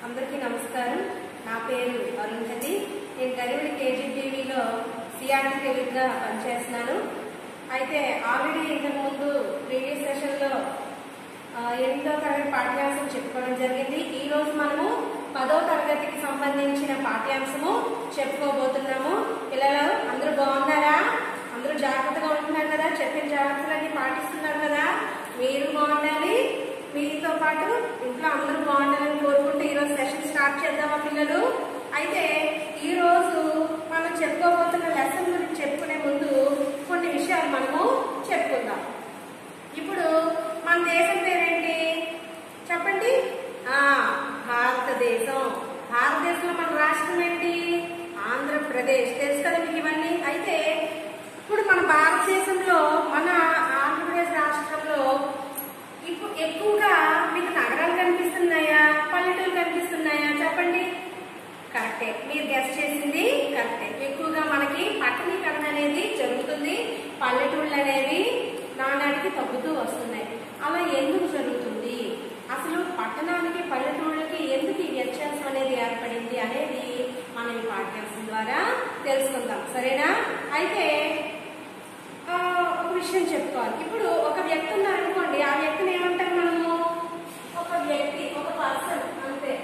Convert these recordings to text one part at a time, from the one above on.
అందరికీ నమస్కారం నా పేరు అరుంధతి నేను గరివిడి కేజీటీవీలో సిఆర్టీ తెలుగుగా పనిచేస్తున్నాను అయితే ఆల్రెడీ ఇంతకు ముందు ప్రీవియస్ సెషన్లో ఆ, ఎనిమిదో తరగతి పాఠ్యాంశం చెప్పుకోవడం జరిగింది ఈ రోజు మనము పదో తరగతికి సంబంధించిన పాఠ్యాంశము చెప్పుకోబోతున్నాము పిల్లలు అందరూ బాగున్నారా అందరూ జాగ్రత్తగా ఉంటున్నారు కదా చెప్పిన జాగ్రత్తలన్నీ పాటిస్తున్నారు కదా మీరు బాగుండాలి మీతో పాటు ఇంట్లో అందరూ బాగుండాలని కోరుకుంటూ ఈరోజు సెషన్ స్టార్ట్ చేద్దామా పిల్లలు అయితే ఈ రోజు మనం చెప్పుకోబోతున్న లెసన్ గురించి చెప్పుకునే ముందు కొన్ని విషయాలు మనము చెప్పుకుందాం ఇప్పుడు మన దేశం పేరేంటి చెప్పండి ఆ భారతదేశం భారతదేశంలో మన రాష్ట్రం ఏంటి ఆంధ్రప్రదేశ్ తెలుసు కదా మీకు ఇవన్నీ అయితే ఇప్పుడు మన భారతదేశంలో మన ఆంధ్రప్రదేశ్ రాష్ట్రంలో ఇప్పుడు ఎక్కువగా మీకు నగరాలు కనిపిస్తున్నాయా పల్లెటూరు కనిపిస్తున్నాయా చెప్పండి కరెక్టే మీరు గెస్ట్ చేసింది కరెక్టే ఎక్కువగా మనకి పట్టణీకరణ అనేది జరుగుతుంది పల్లెటూళ్ళు అనేవి నానాటికి తగ్గుతూ వస్తున్నాయి అలా ఎందుకు జరుగుతుంది అసలు పట్టణానికి పల్లెటూళ్ళకి ఎందుకు ఈ వ్యత్యాసం అనేది ఏర్పడింది అనేది మనం ఈ పాఠ్యాంశం ద్వారా తెలుసుకుందాం సరేనా అయితే ఆ, ఒక విషయం చెప్పుకోవాలి ఇప్పుడు ఒక వ్యక్తి ఉన్నారనుకోండి ఆ వ్యక్తిని ఏమంటారు మనము ఒక వ్యక్తి ఒక పర్సన్ అంతే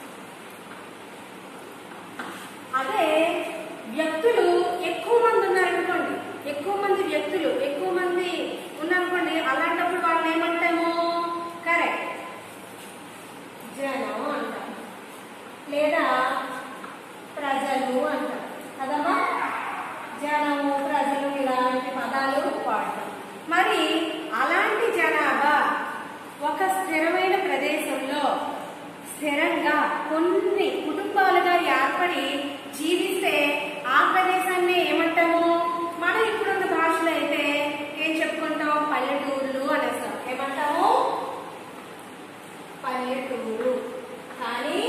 అదే వ్యక్తులు ఎక్కువ మంది ఉన్నారనుకోండి ఎక్కువ మంది వ్యక్తులు ఎక్కువ మంది ఉన్నారనుకోండి అలాంటప్పుడు వాళ్ళని ఏమంటాము కరెక్ట్ జనం అంటాం లేదా ప్రజలు అంటాం కదమ్మా జనము ప్రజలు ఇలాంటి పదాలు వాడతాం మరి అలాంటి జనాభా ఒక స్థిరమైన ప్రదేశంలో స్థిరంగా కొన్ని కుటుంబాలుగా ఏర్పడి జీవిస్తే ఆ ప్రదేశాన్ని ఏమంటాము మనం ఇప్పుడున్న భాషలో అయితే ఏం చెప్పుకుంటాం పల్లెటూర్లు అనేస్తాం ఏమంటాము పల్లెటూరు కానీ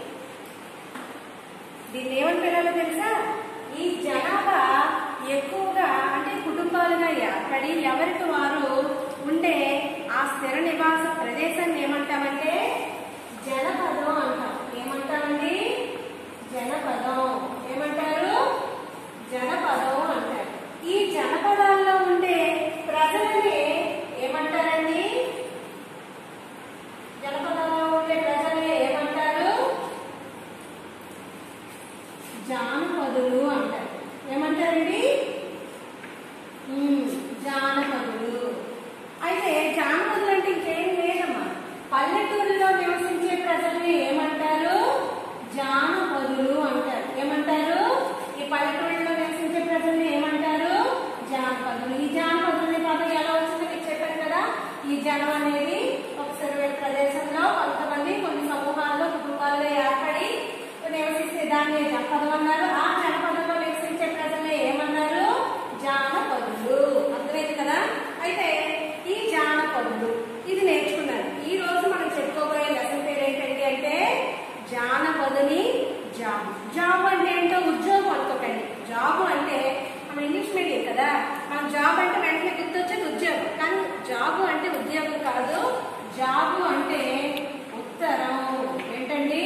దీన్ని ఏమని పిల్లలు తెలుసా ఈ జనాభా ఎక్కువగా అంటే కుటుంబాలుగా ఏర్పడి ఎవరికి వారు ఉండే ఆ స్థిర నివాస ప్రదేశాన్ని ఏమంటామంటే జనపదం అంటాం ఏమంటామండి జనపదం ఏమంటారు జనపదం అంటారు ఈ జనపదాల్లో ఉండే ప్రజలని ఏమంటారండి జనపదంలో ఉండే ప్రజల్ని ఏమంటారు జానపదులు అంటారు ఏమంటారండి ఉమ్, జానపదులు అయితే జానపదులు అంటే ఇంకేం లేదమ్మా పల్లెటూరులో నివసించే ప్రజల్ని ఏమంటారు జానపదులు అంటారు ఏమంటారు ఈ పల్లెటూరులో నివసించే ప్రజల్ని ఏమంటారు జానపదులు ఈ జానపదులు పదం ఎలా వచ్చిందో మీకు చెప్పాను కదా ఈ జనం అనేది ఒక సర్వే ప్రదేశంలో కొంతమంది కొన్ని సమూహాల్లో కుటుంబాలుగా ఏర్పడి నివసిస్తే దాన్ని జనపదం అన్నారు ఆ జనపదంలో నివసించే ప్రజల్ని ఏమన్నారు జానపదులు అర్థమైంది కదా అయితే ఈ జానపదులు ఇది నేర్చుకున్నారు ఈ రోజు మనం చెప్పుకోబోయే లెసన్ పేరు ఏంటంటే అంటే జానపదుని జాబ్ జాబ్ అంటే ఏంటో ఉద్యోగం అనుకోకండి జాబ్ అంటే మన ఇంగ్లీష్ మీడియం కదా మనం జాబ్ అంటే వెంటనే గుర్తొచ్చేది ఉద్యోగం కానీ జాబ్ అంటే ఉద్యోగం కాదు జాబ్ అంటే ఉత్తరం ఏంటండి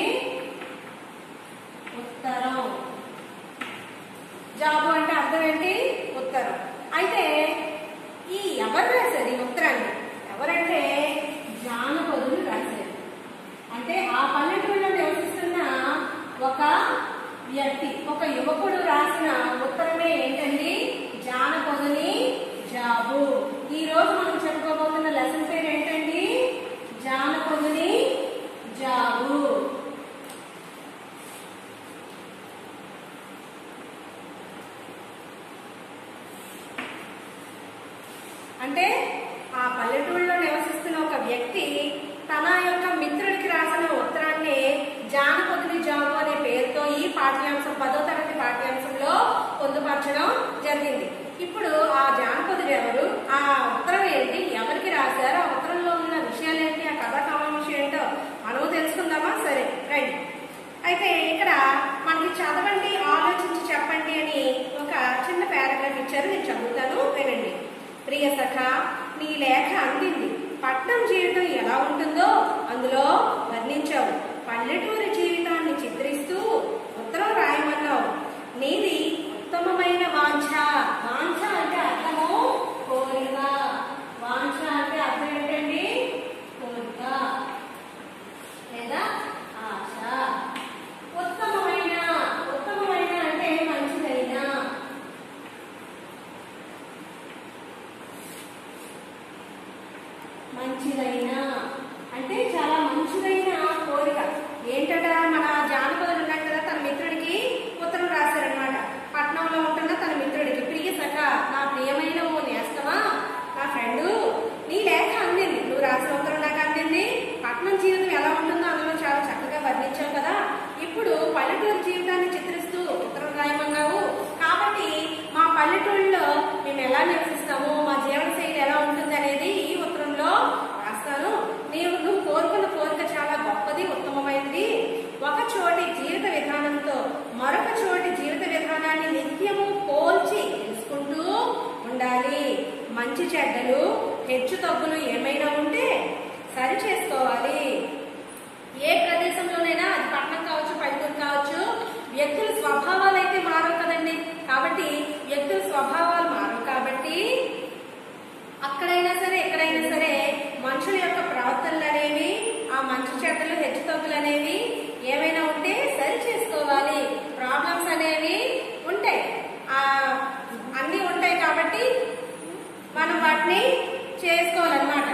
ఉత్తరం జాబు అంటే అర్థం ఏంటి ఉత్తరం అయితే ఈ ఎవరు రాశారు ఈ ఉత్తరాన్ని ఎవరంటే జానపదులు రాశారు అంటే ఆ పల్లెటూరులో నివసిస్తున్న ఒక వ్యక్తి ఒక యువకుడు రాసిన ఉత్తరమే ఏంటండి జానపదుని జాబు ఈ రోజు మనం చెప్పుకోబోతున్న లెసన్ పేరు ఏంటండి జానపదుని జాబు అంటే ఆ పల్లెటూరులో నివసిస్తున్న ఒక వ్యక్తి తన యొక్క మిత్రుడికి రాసిన ఉత్తరాన్ని జానపదుని జాబు అనే పేరుతో ఈ పాఠ్యాంశం పదో తరగతి పాఠ్యాంశంలో పొందుపరచడం జరిగింది ఇప్పుడు ఆ జానపదుడు ఎవరు ఆ ఉత్తరం ఏంటి ఎవరికి రాశారు ఆ ఉత్తరంలో ఉన్న విషయాలు ఏంటి ఆ కథా కమాంశం ఏంటో మనము తెలుసుకుందామా సరే రైట్ అయితే ఇక్కడ మనకి చదవండి ఆలోచించి చెప్పండి అని ఒక చిన్న పారాగ్రాఫ్ ఇచ్చారు నేను చదువుతాను వినండి ప్రియ సఖ నీ లేఖ అందింది పట్నం జీవితం ఎలా ఉంటుందో అందులో వర్ణించావు పల్లెటూరి మరొక చోటి జీవిత విధానాన్ని నిత్యము పోల్చి తెలుసుకుంటూ ఉండాలి మంచి చెడ్డలు హెచ్చు తగ్గులు ఏమైనా ఉంటే సరి చేసుకోవాలి ఏ ప్రదేశంలోనైనా అది పట్టణం కావచ్చు పల్లెటూరు కావచ్చు వ్యక్తుల స్వభావాలు అయితే మారవు కదండి కాబట్టి వ్యక్తుల స్వభావాలు మారవు కాబట్టి అక్కడైనా సరే ఎక్కడైనా సరే మనుషుల యొక్క ప్రవర్తనలు అనేవి ఆ మంచి చెడ్డలు హెచ్చుతగ్గులు అనేవి ఏమైనా ఉంటే సరి చేసుకోవాలి ప్రాబ్లమ్స్ అనేవి ఉంటాయి ఆ అన్నీ ఉంటాయి కాబట్టి మనం వాటిని చేసుకోవాలన్నమాట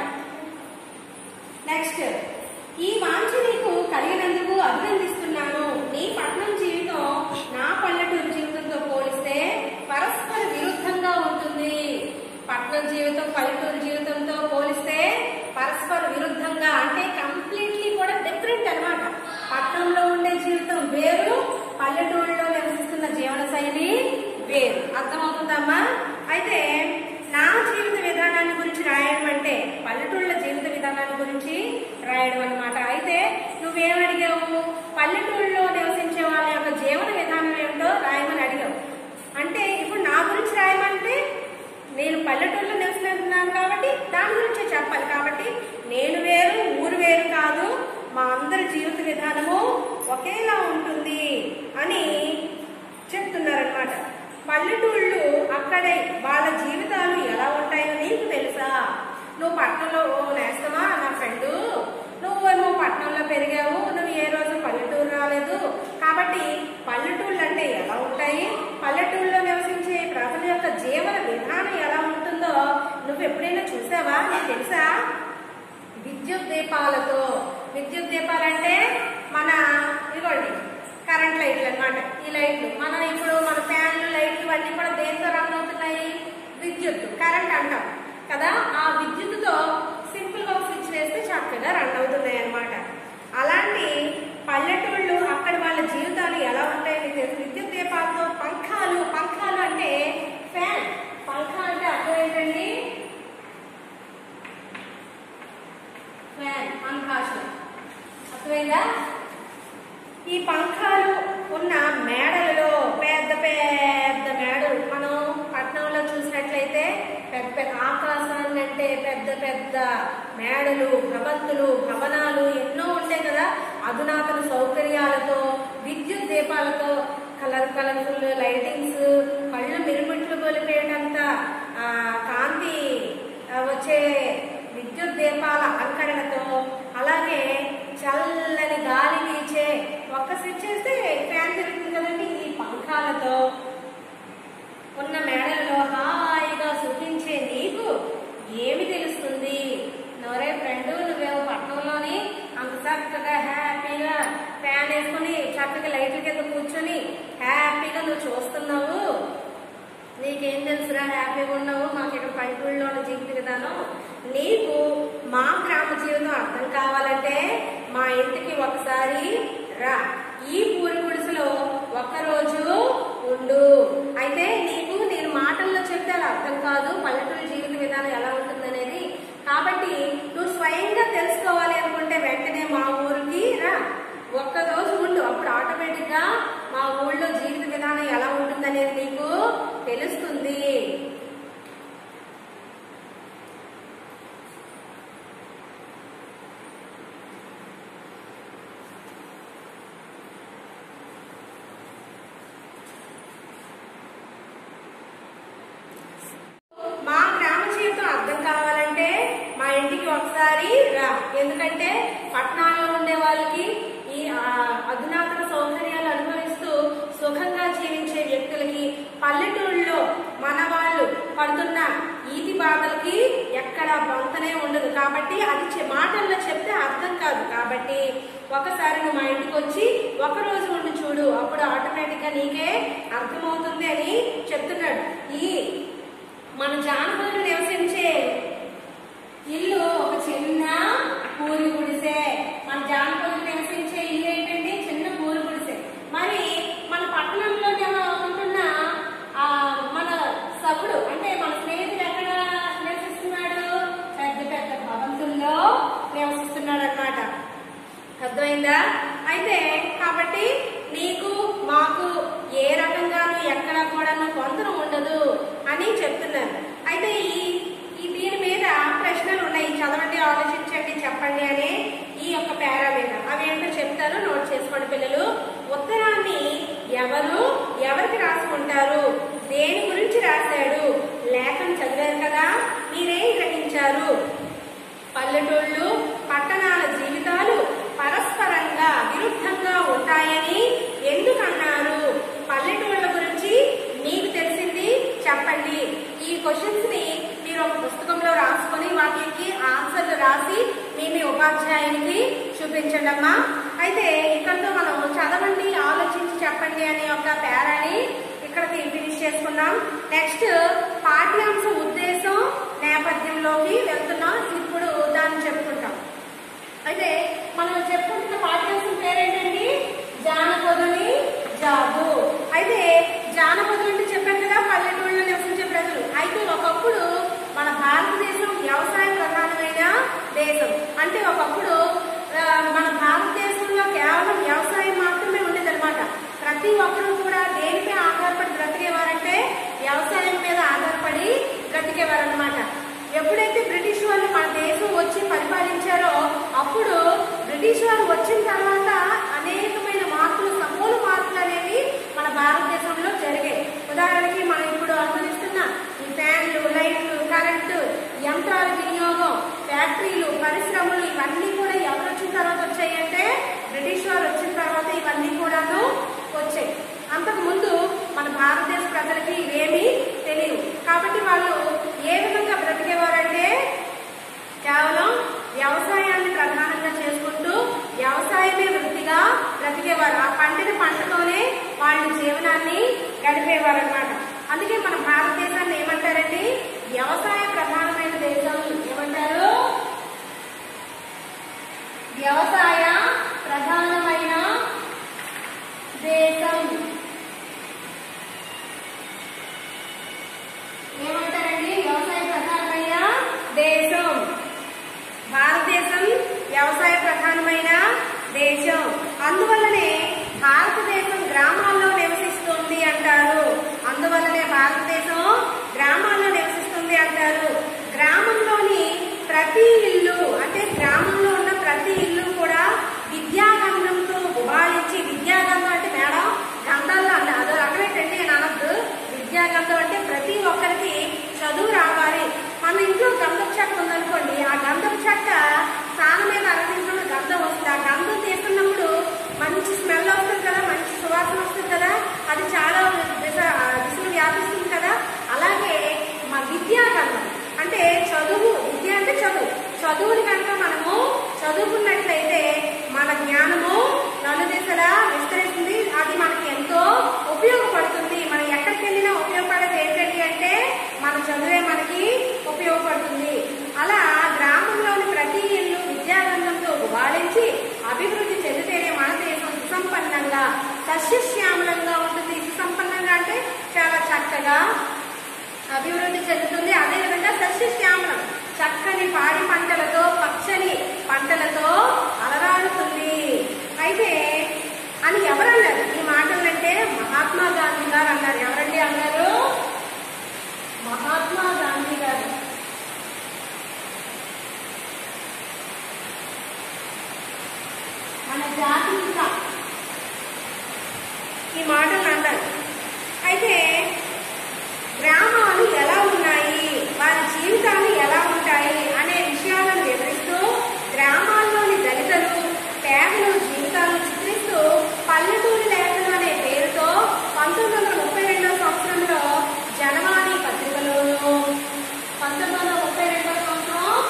నెక్స్ట్ ఈ వాంఛ నీకు కలిగినందుకు అభినందిస్తున్నాను నీ పట్నం జీవితం నా పల్లెటూరు జీవితంతో పోలిస్తే పరస్పర విరుద్ధంగా ఉంటుంది పట్నం జీవితం పల్లెటూరు జీవితంతో పోలిస్తే పరస్పర విరుద్ధంగా అంటే కంప్లీట్లీ కూడా డిఫరెంట్ అన్నమాట పట్నంలో ఉండే జీవితం వేరు పల్లెటూరులో నివసిస్తున్న జీవన శైలి వేరు అర్థమవుతుందమ్మా అయితే నా జీవిత విధానాన్ని గురించి రాయడం అంటే పల్లెటూళ్ళ జీవిత విధానాన్ని గురించి రాయడం అన్నమాట అయితే నువ్వేమడిగావు పల్లెటూళ్ళలో నివసించే వాళ్ళ యొక్క జీవన విధానం ఏమిటో రాయమని అడిగావు అంటే ఇప్పుడు నా గురించి రాయమంటే నేను పల్లెటూరులో నివసిస్తున్నాను కాబట్టి దాని గురించే చెప్పాలి కాబట్టి నేను వేరు ఊరు వేరు కాదు మా అందరి జీవిత విధానము ఒకేలా ఉంటుంది అని చెప్తున్నారనమాట పల్లెటూళ్ళు అక్కడే వాళ్ళ జీవితాలు ఎలా ఉంటాయో నీకు తెలుసా నువ్వు పట్టణంలో ఓ నేస్తమా నా ఫ్రెండ్ నువ్వు నువ్వు పట్టణంలో పెరిగావు నువ్వు ఏ రోజు పల్లెటూరు రాలేదు కాబట్టి పల్లెటూళ్ళు అంటే ఎలా ఉంటాయి పల్లెటూళ్ళలో నివసించే ప్రజల యొక్క జీవన విధానం ఎలా ఉంటుందో నువ్వు ఎప్పుడైనా చూసావా నీకు తెలుసా విద్యుత్ దీపాలతో విద్యుత్ దీపాలంటే మన ఇదిగోండి కరెంట్ లైట్లు అన్నమాట ఈ లైట్లు మనం ఇప్పుడు మన ఫ్యాన్లు లైట్లు ఇవన్నీ కూడా దేంతో రన్ అవుతున్నాయి విద్యుత్ కరెంట్ అంటాం కదా ఆ విద్యుత్తుతో సింపుల్ గా స్విచ్ వేస్తే చక్కగా రన్ అవుతున్నాయి అన్నమాట అలాంటి పల్లెటూళ్ళు అక్కడ వాళ్ళ జీవితాలు ఎలా ఉంటాయో నీకు తెలుసు విద్యుత్ దీపాలతో పంఖాలు పంఖాలు అంటే ఫ్యాన్ పంఖా అంటే అర్థం ఏంటండి ఫ్యాన్ మన భాషలో అర్థమైందా ఈ పంఖాలు ఉన్న మేడలలో పెద్ద పెద్ద మేడలు మనం పట్టణంలో చూసినట్లయితే పెద్ద పెద్ద ఆకాశాన్ని అంటే పెద్ద పెద్ద మేడలు భవంతులు భవనాలు ఎన్నో ఉంటాయి కదా అధునాతన సౌకర్యాలతో విద్యుత్ దీపాలతో కలర్ కలర్ఫుల్ లైటింగ్స్ కళ్ళు మిరుమిట్లు కొలిపేటంత ఆ, కాంతి ఆ, వచ్చే విద్యుత్ దీపాల అలంకరణతో అలాగే చల్లని గాలి వీచే ఒక్క స్విచ్ చేస్తే ఫ్యాన్ తిరుగుతుంది కదండి ఈ పంఖాలతో ఉన్న మేడలలో హాయిగా సుఖించే నీకు ఏమి తెలుస్తుంది నవరే ఫ్రెండ్ నువ్వేమో పట్టణంలోని అంత చక్కగా హ్యాపీగా ఫ్యాన్ వేసుకుని చక్కగా లైట్ల కింద కూర్చొని హ్యాపీగా నువ్వు చూస్తున్నావు నీకేం తెలుసురా హ్యాపీగా ఉన్నావు మాకు ఇక్కడ పల్లెటూళ్ళలో ఉన్న జీవిత విధానం నీకు మా గ్రామ జీవితం అర్థం కావాలంటే మా ఇంటికి ఒకసారి రా ఈ పూరి గుడిసెలో ఒక్కరోజు ఉండు అయితే నీకు నేను మాటల్లో చెప్తే అది అర్థం కాదు పల్లెటూరు జీవిత విధానం ఎలా ఉంటుందనేది కాబట్టి నువ్వు స్వయంగా తెలుసుకోవాలి అనుకుంటే వెంటనే మా ఊరికి రా ఒక్క రోజు ఉండు అప్పుడు ఆటోమేటిక్ గా మా ఊళ్ళో జీవిత విధానం ఎలా ఉంటుందనేది నీకు తెలుస్తుంది మా గ్రామ జీవితం అర్థం కావాలంటే మా ఇంటికి ఒకసారి రా ఎందుకంటే పట్టణాల్లో ఉండే వాళ్ళకి ఈ ఆ, అధునాతన సౌకర్యాలు అనుభవిస్తూ సుఖంగా జీవించే వ్యక్తులకి పల్లెటూళ్ళలో మన వాళ్ళు పడుతున్న ఈతి బాధలకి ఎక్కడ బొంతనే ఉండదు కాబట్టి అది చె- మాటల్లో చెప్తే అర్థం కాదు కాబట్టి ఒకసారి నువ్వు మా ఇంటికి వచ్చి ఒక రోజు ఉండి చూడు అప్పుడు ఆటోమేటిక్ గా నీకే అర్థమవుతుంది అని చెప్తున్నాడు ఈ మన జానపదులు నివసించే ఇల్లు ఒక చిన్న పూరి గుడిసె మన జానపదులు నివసించే ఇల్లు ఏంటండి చిన్న పూరి గుడిసె మరి మన పట్టణంలో ఉంటున్న ఆ మన సభుడు అంటే మన స్నేహితుడు ఎక్కడ నివసిస్తున్నాడు పెద్ద పెద్ద భవంతుల్లో నివసిస్తున్నాడు అనమాట అర్థమైందా అయితే కాబట్టి నీకు మాకు ఏ రకంగానూ ఎక్కడ కూడా పొందడం ఉండదు అని చెప్తున్నారు అయితే ఈ ఈ దీని మీద ప్రశ్నలు ఉన్నాయి చదవండి ఆలోచించండి చెప్పండి అనే ఈ యొక్క పేరా మీద అవి ఏంటో చెప్తారు నోట్ చేసుకోండి పిల్లలు ఉత్తరాన్ని ఎవరు ఎవరికి రాసుకుంటారు దేని గురించి రాశాడు లేఖను చదివారు కదా మీరేం గ్రహించారు పల్లెటూళ్ళు పట్టణాల జీవితాలు పరస్పరంగా విరుద్ధంగా ఉంటాయని ఎందుకన్నారు పల్లెటూళ్ళ గురించి మీకు తెలిసింది చెప్పండి ఈ క్వశ్చన్స్ ని మీరు ఒక పుస్తకంలో రాసుకొని వాటికి ఆన్సర్లు రాసి మీ మీ ఉపాధ్యాయునికి చూపించండి అమ్మా అయితే ఇక్కడతో మనం చదవండి ఆలోచించి చెప్పండి అనే ఒక పేరాని ఇక్కడ ఫినిష్ చేసుకున్నాం నెక్స్ట్ పాఠ్యాంశ ఉద్దేశం నేపథ్యంలోకి వెళ్తున్నాం ఇప్పుడు దాన్ని చెప్పుకుంటాం అయితే మనం చెప్పుకుంటున్న పాఠ్యాంశం పేరేంటండి జానపదుని జాబు అయితే జానపదులు అంటే చెప్పాను కదా పల్లెటూళ్ళలో నివసించే ప్రజలు అయితే ఒకప్పుడు మన భారతదేశం వ్యవసాయ ప్రధానమైన దేశం అంటే ఒకప్పుడు ఆ, మన భారతదేశంలో కేవలం వ్యవసాయం మాత్రమే ఉండేదన్నమాట ప్రతి ఒక్కరూ కూడా దేనిపై ఆధారపడి బ్రతికేవారంటే వ్యవసాయం మీద ఆధారపడి బ్రతికేవారన్నమాట ఎప్పుడైతే బ్రిటిష్ వాళ్ళు మన దేశం వచ్చి పరిపాలించారో అప్పుడు బ్రిటిష్ వారు వచ్చిన తర్వాత అనేకమైన మార్పులు సమూల మార్పులు అనేవి మన భారతదేశంలో జరిగాయి ఉదాహరణకి మనం ఇప్పుడు అనుభవిస్తున్న ఈ ఫ్యాన్లు లైట్లు కరెంటు యంత్రాల వినియోగం ఫ్యాక్టరీలు పరిశ్రమలు ఇవన్నీ కూడా ఎవరు వచ్చిన తర్వాత వచ్చాయంటే బ్రిటిష్ వారు వచ్చిన తర్వాత ఇవన్నీ కూడాను వచ్చాయి అంతకు ముందు మన భారతదేశ ప్రజలకి ఇవేమీ తెలియవు కాబట్టి వాళ్ళు ఏ విధంగా బ్రతికేవారంటే కేవలం వ్యవసాయాన్ని ప్రధానంగా చేసుకుంటూ వ్యవసాయమే వృత్తిగా బ్రతికేవారు ఆ పండిన పంటతోనే వాళ్ళ జీవనాన్ని గడిపేవారు అనమాట అందుకే మన భారతదేశాన్ని ఏమంటారండి వ్యవసాయ ప్రధానమైన దేశం ఏమంటారు వ్యవసాయ ప్రధానమైన దేశం ఏమంటారండి వ్యవసాయ ప్రధానమైన దేశం భారతదేశం వ్యవసాయ ప్రధానమైన దేశం అందువల్లనే భారతదేశం గ్రామాల్లో నివసిస్తుంది అంటారు అందువల్లనే భారతదేశం గ్రామాల్లో నివసిస్తుంది అంటారు గ్రామంలోని ప్రతి ఇల్లు అంటే గ్రామంలో ఉన్న ప్రతి ఇల్లు కూడా విద్యాగంధంతో గుబాళించి విద్యాగంధం అంటే మేడం గంధాల్లో అంటే అదో అక్కడేటండి అని అనద్దు విద్యాగంధం అంటే ప్రతి ఒక్కరికి చదువు రావాలి మన ఇంట్లో గంధపు చెక్క ఉందనుకోండి ఆ గంధపు చెక్క స్నానం మీద అరగించడం గంధం వస్తుంది ఆ గంధం తీస్తున్నప్పుడు మంచి స్మెల్ వస్తుంది కదా మంచి సువాసన వస్తుంది కదా అది చాలా దిశ దిశలు వ్యాపిస్తుంది కదా అలాగే మా విద్యాగంధం అంటే చదువు విద్య అంటే చదువు చదువుని కనుక మనము చదువుకున్నట్లయితే మన జ్ఞానము నలుదిశలా విస్తరిస్తుంది అది మనకి ఎంతో ఉపయోగపడుతుంది మనం ఎక్కడికి వెళ్ళినా ఉపయోగపడేది ఏంటండి అంటే మన చదువే మనకి ఉపయోగపడుతుంది అలా గ్రామంలోని ప్రతి ఇల్లు విద్యాగంధంతో గుబాళించి అభివృద్ధి చెందితేనే మన దేశం సుసంపన్నంగా సస్యశ్యామలంగా ఉంటుంది సుసంపన్నంగా అంటే చాలా చక్కగా అభివృద్ధి చెందుతుంది అదేవిధంగా సస్యశ్యామలం చక్కని పాడి పంటలతో పచ్చని పంటలతో అలరాడుతుంది అయితే అని ఎవరన్నారు ఈ మాటలంటే మహాత్మా గాంధీ గారు అన్నారు ఎవరండి అన్నారు మహాత్మా గాంధీ గారు మన జాతి ఇంకా ఈ మాటలు అన్నారు అయితే గ్రామాలు ఎలా ఉన్నాయి వారి జీవితాలు ఎలా ఉంటాయి అనే విషయాలను వివరిస్తూ గ్రామాల్లోని దళితులు పేదలు జీవితాలను చిత్రిస్తూ పల్లెటూరి లేఖలు అనే పేరుతో పంతొమ్మిది వందల ముప్పై రెండవ సంవత్సరంలో జనవాణి పత్రికలోను పంతొమ్మిది వందల ముప్పై రెండవ సంవత్సరం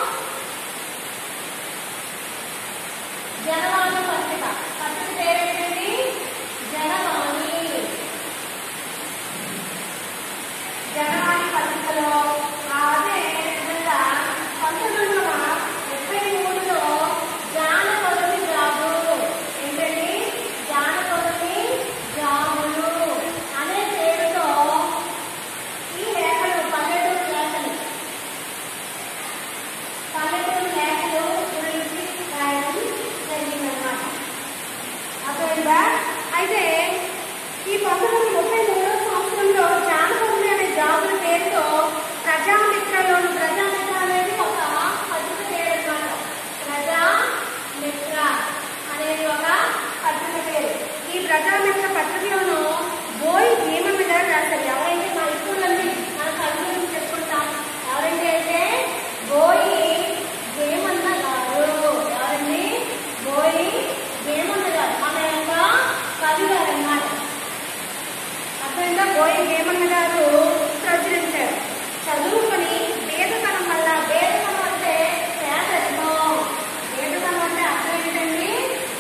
జనవాణి పత్రిక పత్రిక పేరేంటండి జనవాణి జనవాణి పత్రిక పంతొమ్మిది వందల ముప్పై మూడో సంవత్సరంలో జానపదులు అనే జాబుల పేరుతో ప్రజామిత్రలోను ప్రజామిత్ర అనేది ఒక పత్రిక పేరు అన్నమాట ప్రజామిత్ర అనేది ఒక పత్రిక పేరు ఈ ప్రజామిత్ర పత్రికలోను బోయి భీమన్న గారు రాశారు ఎవరైతే మా ఇప్పుడు మన కళ్ళు గురించి చెప్పుకుంటాం ఎవరైతే అయితే బోయి భీమన్న గారు ఎవరండి బోయి భీమన్న గారు మన యొక్క కవి గారు అన్నమాట అర్థంగా బోయి భీమన్న గారు ప్రచురించారు చదువుకొని వేదతనం వల్ల వేదతనం అంటే పేదరికం వేదతనం అంటే అర్థం ఏంటండి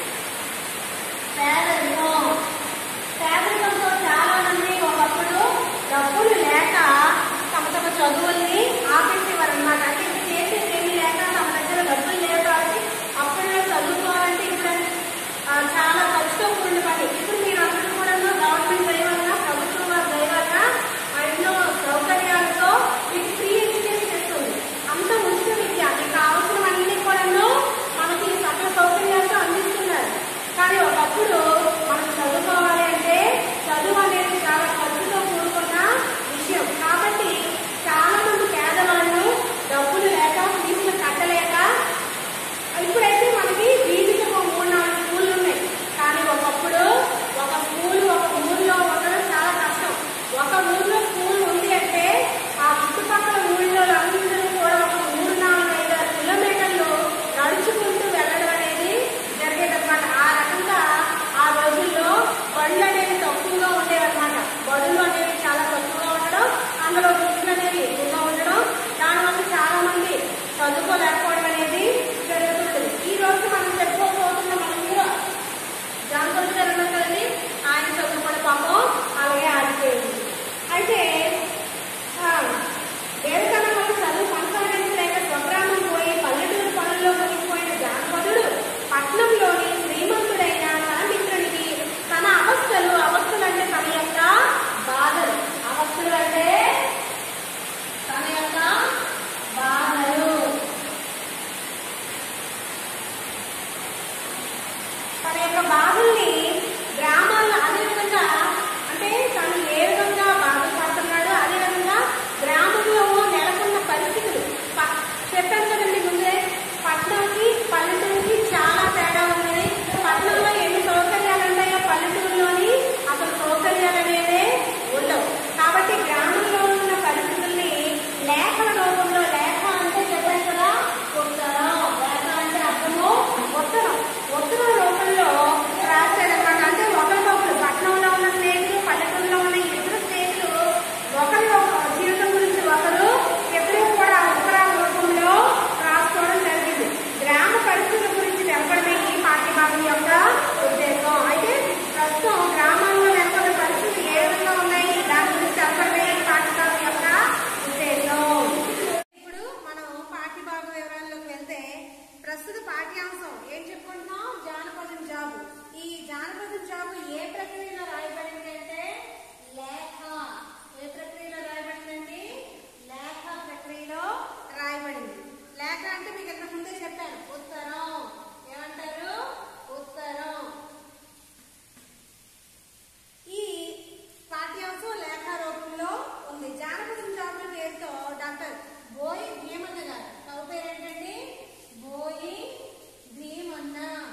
పేదరికం పేదరికంతో చాలా మంది ఒకప్పుడు డబ్బులు లేక తమ తమ చదువుల్ని ఆపేసేవారు అనమాట అంటే ఇంకా చేసేది ఏమీ లేక తమ దగ్గర డబ్బులు లేవు కాబట్టి అప్పుడులో చదువుకోవాలంటే ఇప్పుడు ఆ, చాలా ఖర్చుతో కూడిన పని ఇప్పుడు మీరు అందరూ కూడా గవర్నమెంట్ దయ వల్ల ప్రభుత్వం వారి దయ వల్ల ఆ ఎన్నో సౌకర్యాలతో మీకు ఫ్రీ ఎడ్యుకేషన్ ఇస్తుంది అంత ఉచిత విద్య మీకు కావాల్సినవన్నీ కూడాను మనకి సకల సౌకర్యాలతో అందిస్తున్నారు కానీ ఒకప్పుడు మనం చదువుకోవాలి అంటే చదువు అనేది చాలా ఖర్చుతో కూడుకున్న విషయం కాబట్టి చాలా మంది పేదవాళ్ళు డబ్బులు లేక ఫీజులు కట్టలేక ఇప్పుడైతే మనకి వీధికి ఒక మూడు నాలుగు స్కూళ్ళు ఉన్నాయి కానీ ఒకప్పుడు ఒక స్కూల్ ఒక ఊర్లో ఉండడం చాలా కష్టం ఒక ఊర్లో స్కూల్ ఉంది అంటే ఆ చుట్టుపక్కల ఊళ్ళో అందరూ కూడా ఒక మూడు నాలుగు ఐదు ఆరు కిలోమీటర్లు నడుచుకుంటూ వెళ్ళడం అనేది జరిగేదన్నమాట ఆ రకంగా ఆ రోజుల్లో బళ్ళు అనేవి తక్కువగా ఉండేవన్నమాట బడులు అనేవి చాలా తక్కువగా ఉండడం అందులో బుక్స్ అనేవి ఎక్కువగా ఉండడం దానివల్ల చాలా మంది చదువుకోలేకపోవడం అనేది జరుగుతుంది ఈ రోజు మనం చెప్పుకోబోతున్న మన హీరో జానపద గారు ఉన్నారు కదండి ఆయన చదువుకునే పాపం అలాగే ఆగిపోయింది అయితే ఆ, వేదతనం వల్ల చదువు కొనసాగించలేక స్వగ్రామం పోయి పల్లెటూరు పనుల్లో మునిగిపోయిన జానపదుడు పట్నంలోని శ్రీమంతుడైన తన మిత్రునికి తన అవస్థలు అవస్థలు అంటే తన యొక్క బాధలు అవస్థలు అంటే తన యొక్క బాధలు తన యొక్క బాధల్ని గ్రామాల్లో అదే విధంగా అంటే తను ఏ విధంగా బాధపడుతున్నాడో అదే విధంగా గ్రామంలో నెలకొన్న పరిస్థితులు ప- చెప్పాను కదండి ముందే పట్టణంకి పల్లెటూరుకి చాలా తేడా ఉన్నది పట్టణంలో ఎన్ని సౌకర్యాలు ఉంటాయో పల్లెటూరులోని అసలు సౌకర్యాలు అనేవే ఉండవు కాబట్టి గ్రామంలో ఉన్న పరిస్థితుల్ని లేఖల రూపంలో లేఖ అంటే చెప్పాను కదా ఉత్తరం లేఖ అంటే అర్థము ఉత్తరం ఉత్తరం రూపంలో రాశాడన్నమాట అంటే ఒకరికొకరు పట్టణంలో ఉన్న స్నేహితులు పల్లెటూరులో ఉన్న ఈ ఇద్దరు స్నేహితులు ఒకరి ఒక జీవితం గురించి ఒకరు ఎప్పుడూ కూడా ఉత్తరాల రూపంలో రాసుకోవడం జరిగింది గ్రామ పరిస్థితుల గురించి తెలపడమే ఈ పాఠ్యభాగం యొక్క ఉద్దేశం అయితే ప్రస్తుతం గ్రామాల్లో నెలకొన్న పరిస్థితులు ఏ విధంగా ఉన్నాయి దాని గురించి తెలపడమే ఈ పాఠ్యభాగం యొక్క ఉద్దేశం ఇప్పుడు మనం పాఠ్యభాగ వివరాల్లోకి వెళ్తే ప్రస్తుత పాఠ్యాంశం ఏం చెప్పుకుంటున్నాం జానపదం జాబు ఈ జానపదం జాబు ఏ ప్రక్రియలో రాయబడింది అంటే లేఖ ఏ ప్రక్రియలో రాయబడిందండి లేఖ ప్రక్రియలో రాయబడింది లేఖ అంటే మీకు ఇంతకు ముందే చెప్పాను ఉత్తరం ఏమంటారు ఉత్తరం ఈ పాఠ్యాంశం లేఖ రూపంలో ఉంది జానపదం జాబుల పేరుతో డాక్టర్ బోయి భీమన్న గారు కవి పేరు ఏంటండి బోయి భీమన్న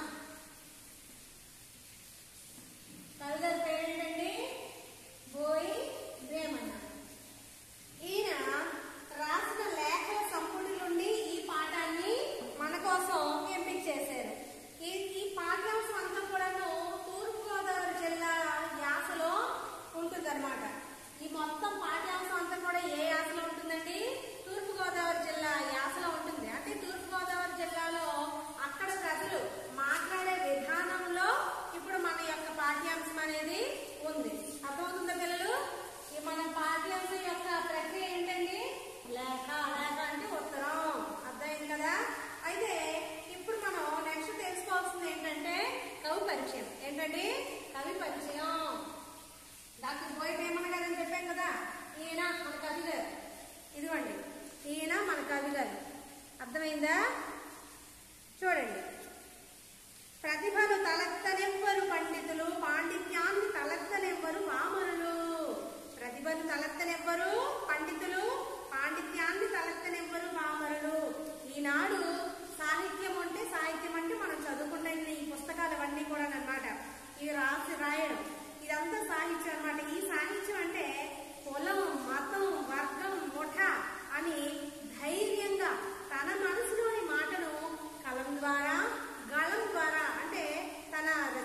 కవి గారి పేరు ఏంటండి బోయి భీమన్న ఈయన రాసిన లేఖల సంపుటి నుండి ఈ పాఠాన్ని మన కోసం ఎంపిక చేశారు ఈ ఈ పాఠ్యాంశం అంతా కూడాను తూర్పుగోదావరి జిల్లా యాసలో ఉంటుందన్నమాట ఈ మొత్తం పాఠ్యాంశం అంతా కూడా ఏ యాసలో ఉంటుందండి తూర్పుగోదావరి జిల్లా యాసలో ఉంటుంది అంటే తూర్పుగోదావరి జిల్లాలో అక్కడ ప్రజలు మాట్లాడే విధానంలో ఇప్పుడు మన యొక్క పాఠ్యాంశం అనేది ఉంది అర్థమవుతుందా పిల్లలు ఈ మన పాఠ్యాంశం యొక్క ప్రక్రియ ఏంటండి లేఖ లేఖ అంటే ఉత్తరం అర్థమైంది కదా అయితే ఇప్పుడు మనం నెక్స్ట్ తెలుసుకోవాల్సింది ఏంటంటే కవి పరిచయం ఏంటండి కవి పరిచయం డాక్టర్ బోయ్ భీమన్ గారు అని చెప్పాం కదా ఈయన మన కవి గారు ఇదిగోండి ఈయన మన కవి గారు అర్థమైందా చూడండి ప్రతిభను తలెత్తనెవ్వరు పండితులు పాండిత్యాన్ని తలెత్తనెవ్వరు వామన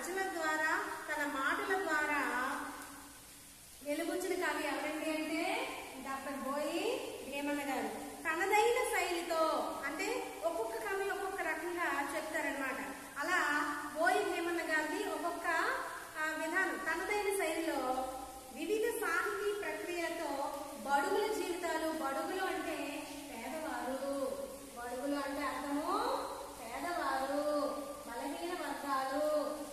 రచనల ద్వారా తన మాటల ద్వారా వెలుగుచ్చిన కవి ఎవరండి అంటే డాక్టర్ బోయి భీమన్న గారు తనదైన శైలితో అంటే ఒక్కొక్క కవి ఒక్కొక్క రకంగా చెప్తారనమాట అలా బోయి భీమన్న గారిది ఒక్కొక్క ఆ, విధానం తనదైన శైలిలో వివిధ సాహితీ ప్రక్రియలతో బడుగుల జీవితాలు బడుగులు అంటే పేదవారు బడుగులు అంటే అర్థము పేదవారు బలహీన వర్గాలు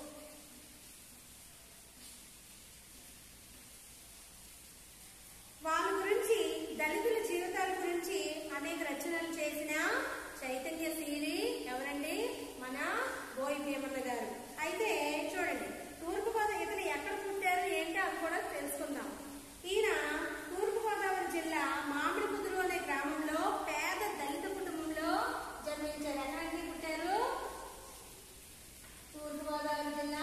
వాళ్ళ గురించి దళితుల జీవితాల గురించి అనేక రచనలు చేసిన చైతన్యశీలి ఎవరండి మన బోయి భీమన్న గారు అయితే చూడండి తూర్పుగోదావరి ఇతను ఎక్కడ పుట్టారు ఏంటి అది కూడా తెలుసుకుందాం ఈయన తూర్పుగోదావరి జిల్లా మామిడి కుదురు అనే గ్రామంలో పేద దళిత కుటుంబంలో జన్మించారు ఎక్కడండి పుట్టారు తూర్పుగోదావరి జిల్లా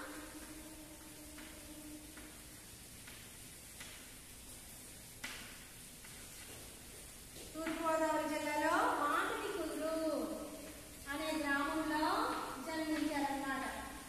తూర్పుగోదావరి జిల్లాలో మామిడి కుదురు అనే గ్రామంలో జన్మించారన్నమాట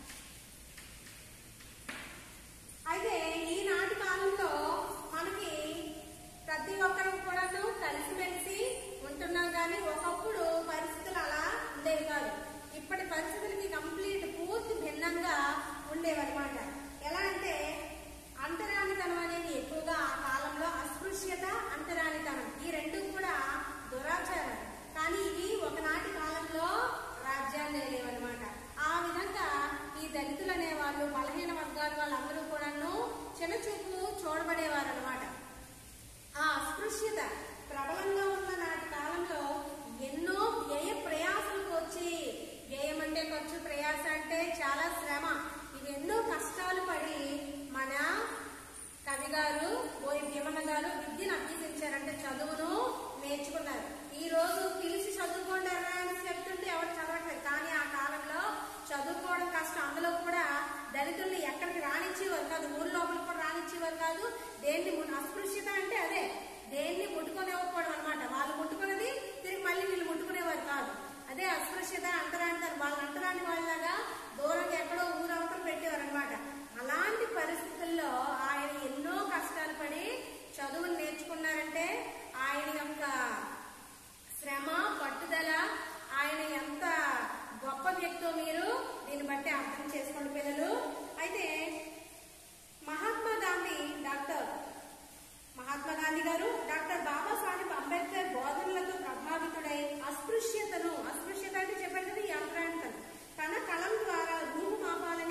అయితే ఈనాటి కాలంలో మనకి ప్రతి ఒక్కరు కూడాను కలిసిమెలిసి ఉంటున్నాం కానీ ఒకప్పుడు పరిస్థితులు అలా ఉండేవి కాదు ఇప్పటి పరిస్థితులకి కంప్లీట్ పూర్తి భిన్నంగా ఉండేవన్నమాట ఎలా అంటే అంతరానితనం అనేది ఎక్కువగా ఆ కాలంలో అస్పృశ్యత అంతరానితనం ఈ రెండు కూడా దురాచారాలు కానీ ఇవి ఒకనాటి కాలంలో రాజ్యాన్ని లేవన్నమాట ఆ విధంగా ఈ దళితులు అనే వాళ్ళు బలహీన వర్గాల వాళ్ళందరూ కూడాను చిన్న చూపు చూడబడేవారు అనమాట ఆ అస్పృశ్యత ప్రబలంగా ఉన్న నాటి కాలంలో ఎన్నో వ్యయ ప్రయాసలకు వచ్చి వ్యయం అంటే ఖర్చు ప్రయాస అంటే చాలా శ్రమ ఇవి ఎన్నో కష్టాలు పడి మన కవి గారు బోయి భీమన్న గారు విద్యను అభ్యసించారంటే చదువును నేర్చుకున్నారు ఈ రోజు పిలిచి చదువుకోండి అన్నా అని చెప్తుంటే ఎవరు చదవట్లేదు కానీ ఆ కాలంలో చదువుకోవడం కష్టం అందులో కూడా దళితుల్ని ఎక్కడికి రానిచ్చేవారు కాదు ఊరి లోపలికి కూడా రానిచ్చేవారు కాదు దేన్ని ము- అస్పృశ్యత అంటే అదే దేన్ని ముట్టుకునేవ్వకపోవడం అనమాట వాళ్ళు ముట్టుకున్నది తిరిగి మళ్ళీ వీళ్ళు ముట్టుకునేవారు కాదు అదే అస్పృశ్యత అంతరాంటారు వాళ్ళ అంతరాని వాళ్ళగా దూరంగా ఎక్కడో ఊరవతలు పెట్టేవారు అనమాట అలాంటి పరిస్థితుల్లో ఆయన ఎన్నో కష్టాలు పడి చదువులు నేర్చుకున్నారంటే ఆయన యొక్క శ్రమ పట్టుదల ఆయన ఎంత గొప్ప వ్యక్తో మీరు దీన్ని బట్టి అర్థం చేసుకోండి పిల్లలు అయితే మహాత్మా గాంధీ డాక్టర్ మహాత్మా గాంధీ గారు డాక్టర్ బాబాసాహెబ్ అంబేద్కర్ బోధనలతో ప్రభావితుడై అస్పృశ్యతను అస్పృశ్యత అంటే చెప్పండి కదా ఈ అంతరాంతం తన కలం ద్వారా రూపుమాపాలని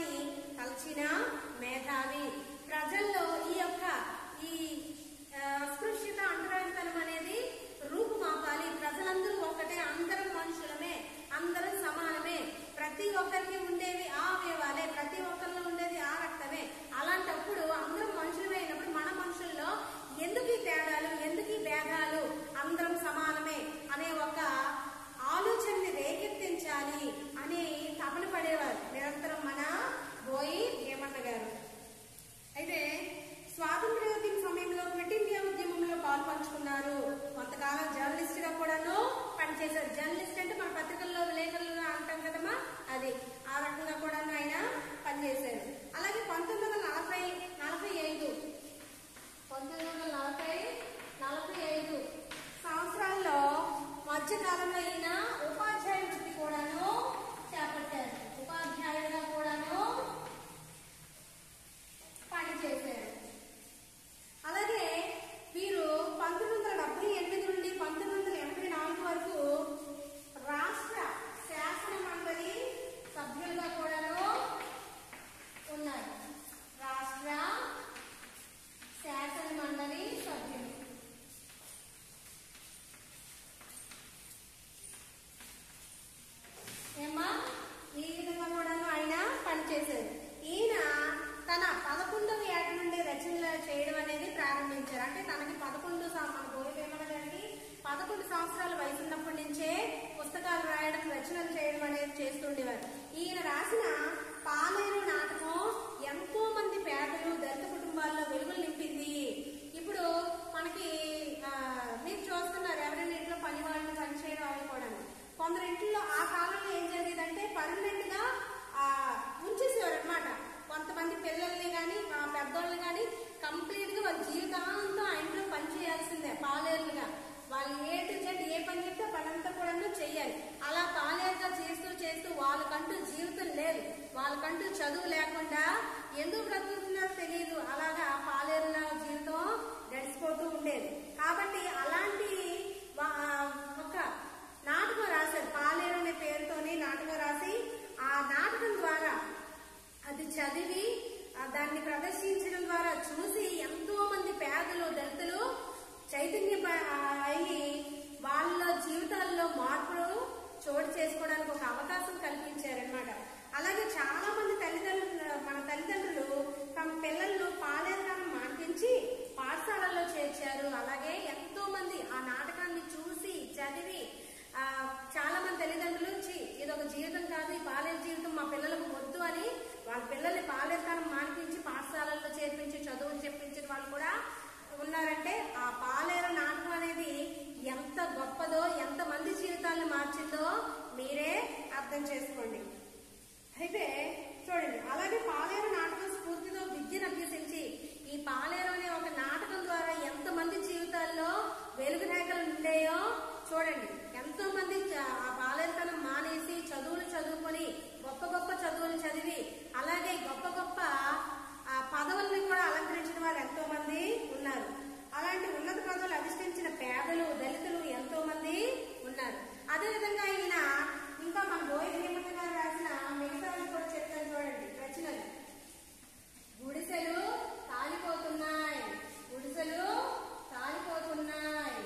వాళ్ళకంటూ చదువు లేకుండా ఎందుకు బ్రతుకుతున్నారో తెలియదు అలాగా పాలేరుల జీవితం గడిచిపోతూ ఉండేది కాబట్టి అలాంటి వా- ఒక నాటకం రాశారు పాలేరు అనే పేరుతోని నాటకం రాసి ఆ నాటకం ద్వారా అది చదివి ఆ దాన్ని ప్రదర్శించడం ద్వారా చూసి ఎంతో మంది పేదలు దళితులు చైతన్య అయ్యి వాళ్ళ జీవితాల్లో మార్పులు చోటు చేసుకోవడానికి ఒక అవకాశం కల్పించారనమాట అలాగే చాలా మంది తల్లిదండ్రులు మన తల్లిదండ్రులు తమ పిల్లలను పాలేరుగానం మాన్పించి పాఠశాలల్లో చేర్చారు అలాగే ఎంతో మంది ఆ నాటకాన్ని చూసి చదివి ఆ, చాలా మంది తల్లిదండ్రులు ఛీ, ఇది ఒక జీవితం కాదు ఈ పాలేరు జీవితం మా పిల్లలకు వద్దు అని వాళ్ళ పిల్లల్ని పాలేరుతనం మానిపించి పాఠశాలల్లో చేర్పించి చదువులు చెప్పించిన వాళ్ళు కూడా ఉన్నారంటే ఆ పాలేరు నాటకం అనేది ఎంత గొప్పదో ఎంత మంది జీవితాలను మార్చిందో మీరే అర్థం చేసుకోండి అయితే చూడండి అలాగే పాలేరు నాటకం స్ఫూర్తితో విద్యను అభ్యసించి ఈ పాలేరు అనే ఒక నాటకం ద్వారా ఎంత మంది జీవితాల్లో వెలుగు రేఖలు ఉండేయో చూడండి ఎంతో మంది చ- ఆ పాలేరుతనం మానేసి చదువులు చదువుకొని గొప్ప గొప్ప చదువులు చదివి అలాగే గొప్ప గొప్ప ఆ పదవుల్ని కూడా అలంకరించిన వారు ఎంతో మంది ఉన్నారు అలాంటి ఉన్నత పదవులు అధిష్ఠించిన పేదలు దళితులు ఎంతో మంది ఉన్నారు అదేవిధంగా ఈయన ఇంకా మన బోయి భీమన్న గారు రాసిన మిగతా కూడా చెప్తాను చూడండి రచనలు గుడిసెలు కాలిపోతున్నాయి గుడిసెలు కాలిపోతున్నాయి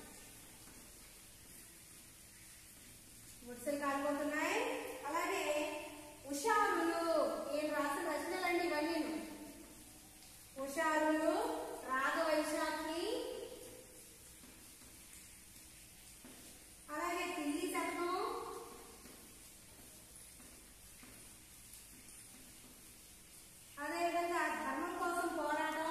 గుడిసెలు కాలిపోతున్నాయి అలాగే ఉషారులు ఈయన రాసిన రచనలండి ఇవన్నీ ఉషారులు రాగవైశాఖి అలాగే పిల్లి శతకం అదేవిధంగా ధర్మం కోసం పోరాటం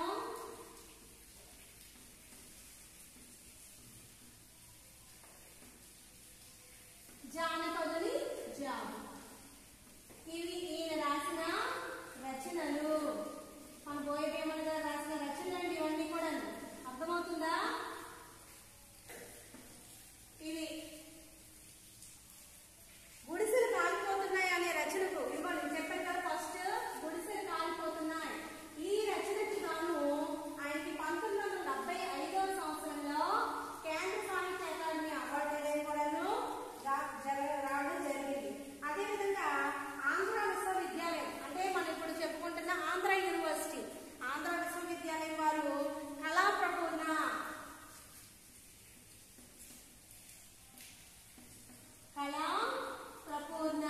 జానపదుని జాబు ఇవి ఈయన రాసిన రచనలు మన బోయ భీమన్ గారు రాసిన రచనలు అండి ఇవన్నీ కూడా అర్థమవుతుందా ఇవి గుడిసెలు కాలిపోతున్నాయి అనే రచనకు ఇవ్వండి నేను చెప్పాను కదా ఫస్ట్ గుడిసెలు కాలిపోతున్నాయి ఈ రచనకి గాను ఆయనకి పంతొమ్మిది వందల డెబ్బై ఐదవ సంవత్సరంలో కేంద్ర సాహిత్య అకాడమీ అవార్డు అనేది కూడాను రా- జరగ- రావడం జరిగింది అదేవిధంగా ఆంధ్ర విశ్వవిద్యాలయం అంటే మనం ఇప్పుడు చెప్పుకుంటున్న ఆంధ్ర యూనివర్సిటీ ఆంధ్ర విశ్వవిద్యాలయం వారు కళా ప్రపూర్ణ కళా ప్రపూర్ణ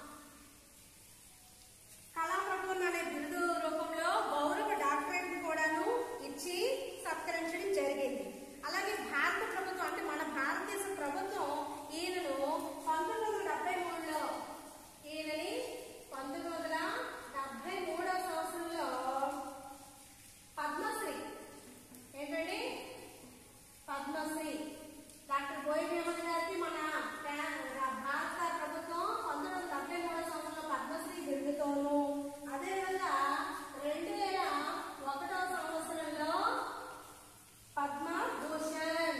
కళా ప్రపూర్ణ అనే బిరుదు రూపంలో గౌరవ డాక్టరేట్ కూడాను ఇచ్చి సత్కరించడం జరిగింది అలాగే భారత ప్రభుత్వం అంటే మన భారతదేశ ప్రభుత్వం ఈయనను పంతొమ్మిది వందల డెబ్బై మూడులో ఈయనని పంతొమ్మిది వందల డెబ్బై మూడవ సంవత్సరంలో పద్మశ్రీ ఏంటండి పద్మశ్రీ డాక్టర్ బోయి భీమన్ గారికి మన ప్రా- భారత ప్రభుత్వం పంతొమ్మిది వందల డెబ్బై మూడో సంవత్సరంలో పద్మశ్రీ బిరుదుతోను అదేవిధంగా రెండు వేల ఒకటో సంవత్సరంలో పద్మ భూషణ్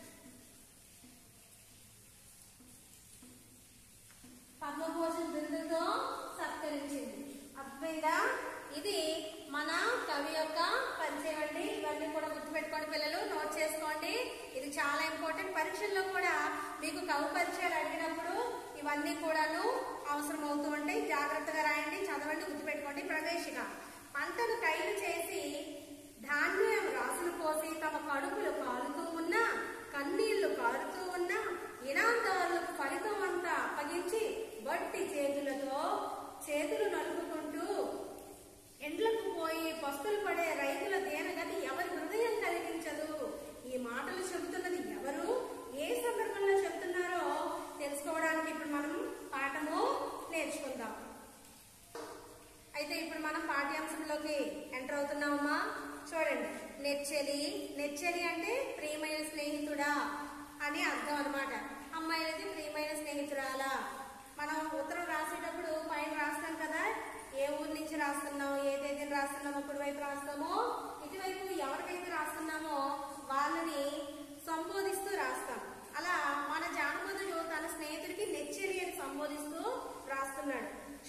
పద్మభూషణ్ బిరుదుతో సత్కరించింది అర్థమైందా ఇది మన కవి యొక్క పరిచయం అండి ఇవన్నీ కూడా గుర్తుపెట్టుకోండి పిల్లలు నోట్ చేసుకోండి ఇది చాలా ఇంపార్టెంట్ పరీక్షల్లో కూడా మీకు కవి పరిచయాలు అడిగినప్పుడు ఇవన్నీ కూడాను అవసరం అవుతూ ఉంటాయి జాగ్రత్తగా రాయండి చదవండి గుర్తుపెట్టుకోండి ప్రవేశిక పంటను కైలు చేసి ధాన్యం రాసులు పోసి తమ కడుపులు కాలుతూ ఉన్నా కన్నీళ్లు కారుతూ ఉన్నా ఇనాందారులకు ఫలితం అంతా అప్పగించి బట్టి చేతులతో చేతులు నలుపుకుంటూ ఎండ్లకు పోయి పస్తులు పడే రైతుల దేనగతి ఎవరి హృదయం కలిగించదు ఈ మాటలు చెబుతున్నది ఎవరు ఏ సందర్భంలో చెప్తున్నారో తెలుసుకోవడానికి ఇప్పుడు మనం పాఠము నేర్చుకుందాం అయితే ఇప్పుడు మనం పాఠ్యాంశంలోకి ఎంటర్ అవుతున్నామమ్మా చూడండి నెచ్చెలి నెచ్చెలి అంటే ప్రియమైన స్నేహితుడా అని అర్థం అనమాట అమ్మాయిలది ప్రియమైన స్నేహితురాలా మనం ఉత్తరం రాసేటప్పుడు పైన రాస్తాం కదా ఏ ఊరు నుంచి రాస్తున్నాం ఏ తేదీని రాస్తున్నామో కుడివైపు రాస్తామో ఇటువైపు ఎవరికైతే రాస్తున్నామో వాళ్ళని సంబోధిస్తూ రాస్తాం అలా మన జానపదుడు తన స్నేహితుడికి నెచ్చెలి అని సంబోధిస్తూ రాస్తున్నాడు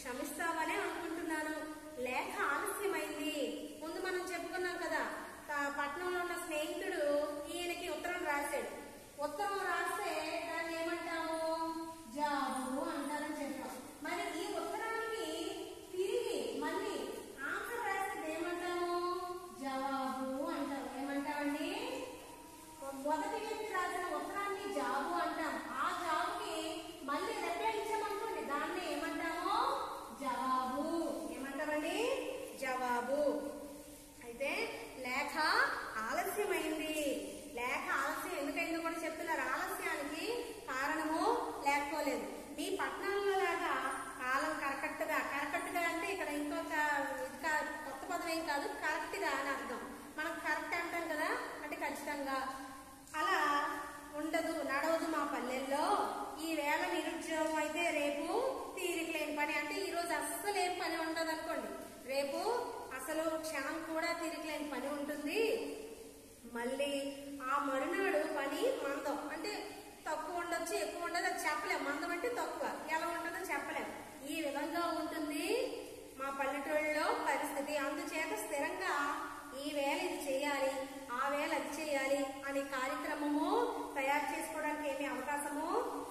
క్షమిస్తావనే అనుకుంటున్నాను లేఖ ఆలస్యమైంది ముందు మనం చెప్పుకున్నాం కదా తా- పట్నంలో ఉన్న స్నేహితుడు ఈయనకి ఉత్తరం రాశాడు ఉత్తరం రాస్తే దాన్ని ఏమంటాము జాబు అంటారని చెప్పాం మరి ఈ ఉత్తరానికి తిరిగి మళ్ళీ ఆన్సర్ రాస్తే ఏమంటాము జవాబు అంటాం ఏమంటామండి మొదటి వ్యక్తి రాసిన ఉత్తరాన్ని జాబు అంటాం ఆ జాబుకి మళ్ళీ రిప్లై ఇచ్చామనుకోండి దాన్ని ఏమంటాము జవాబు ఏమంటామండి జవాబు అయితే లేఖ ఆలస్యమైంది లేఖ ఆలస్యం ఎందుకైందో కూడా చెప్తున్నారు ఆలస్యానికి కారణము లేకపోలేదు మీ పట్టణంలో లాగా కాలం కరకట్టుగా కరకట్టుగా అంటే ఇక్కడ ఇంకొక ఇది కా- కొత్త పదం ఏం కాదు కరెక్ట్ గా అని అర్థం మనం కరెక్ట్ అంటాం కదా అంటే ఖచ్చితంగా అలా ఉండదు నడవదు మా పల్లెల్లో ఈ వేళ నిరుద్యోగం అయితే రేపు తీరిక లేని పని అంటే ఈ రోజు అస్సలు ఏం పని ఉండదు అనుకోండి రేపు అసలు క్షణం కూడా తీరిక లేని పని ఉంటుంది మళ్ళీ ఆ మరునాడు పని మందం అంటే తక్కువ ఉండొచ్చు ఎక్కువ ఉండదు అది చెప్పలేం మందం అంటే తక్కువ ఎలా ఉంటుందో చెప్పలేం ఈ విధంగా ఉంటుంది మా పల్లెటూళ్ళలో పరిస్థితి అందుచేత స్థిరంగా ఈ వేళ ఇది చేయాలి ఆ వేళ అది చేయాలి అనే కార్యక్రమము తయారు చేసుకోవడానికి ఏమీ అవకాశము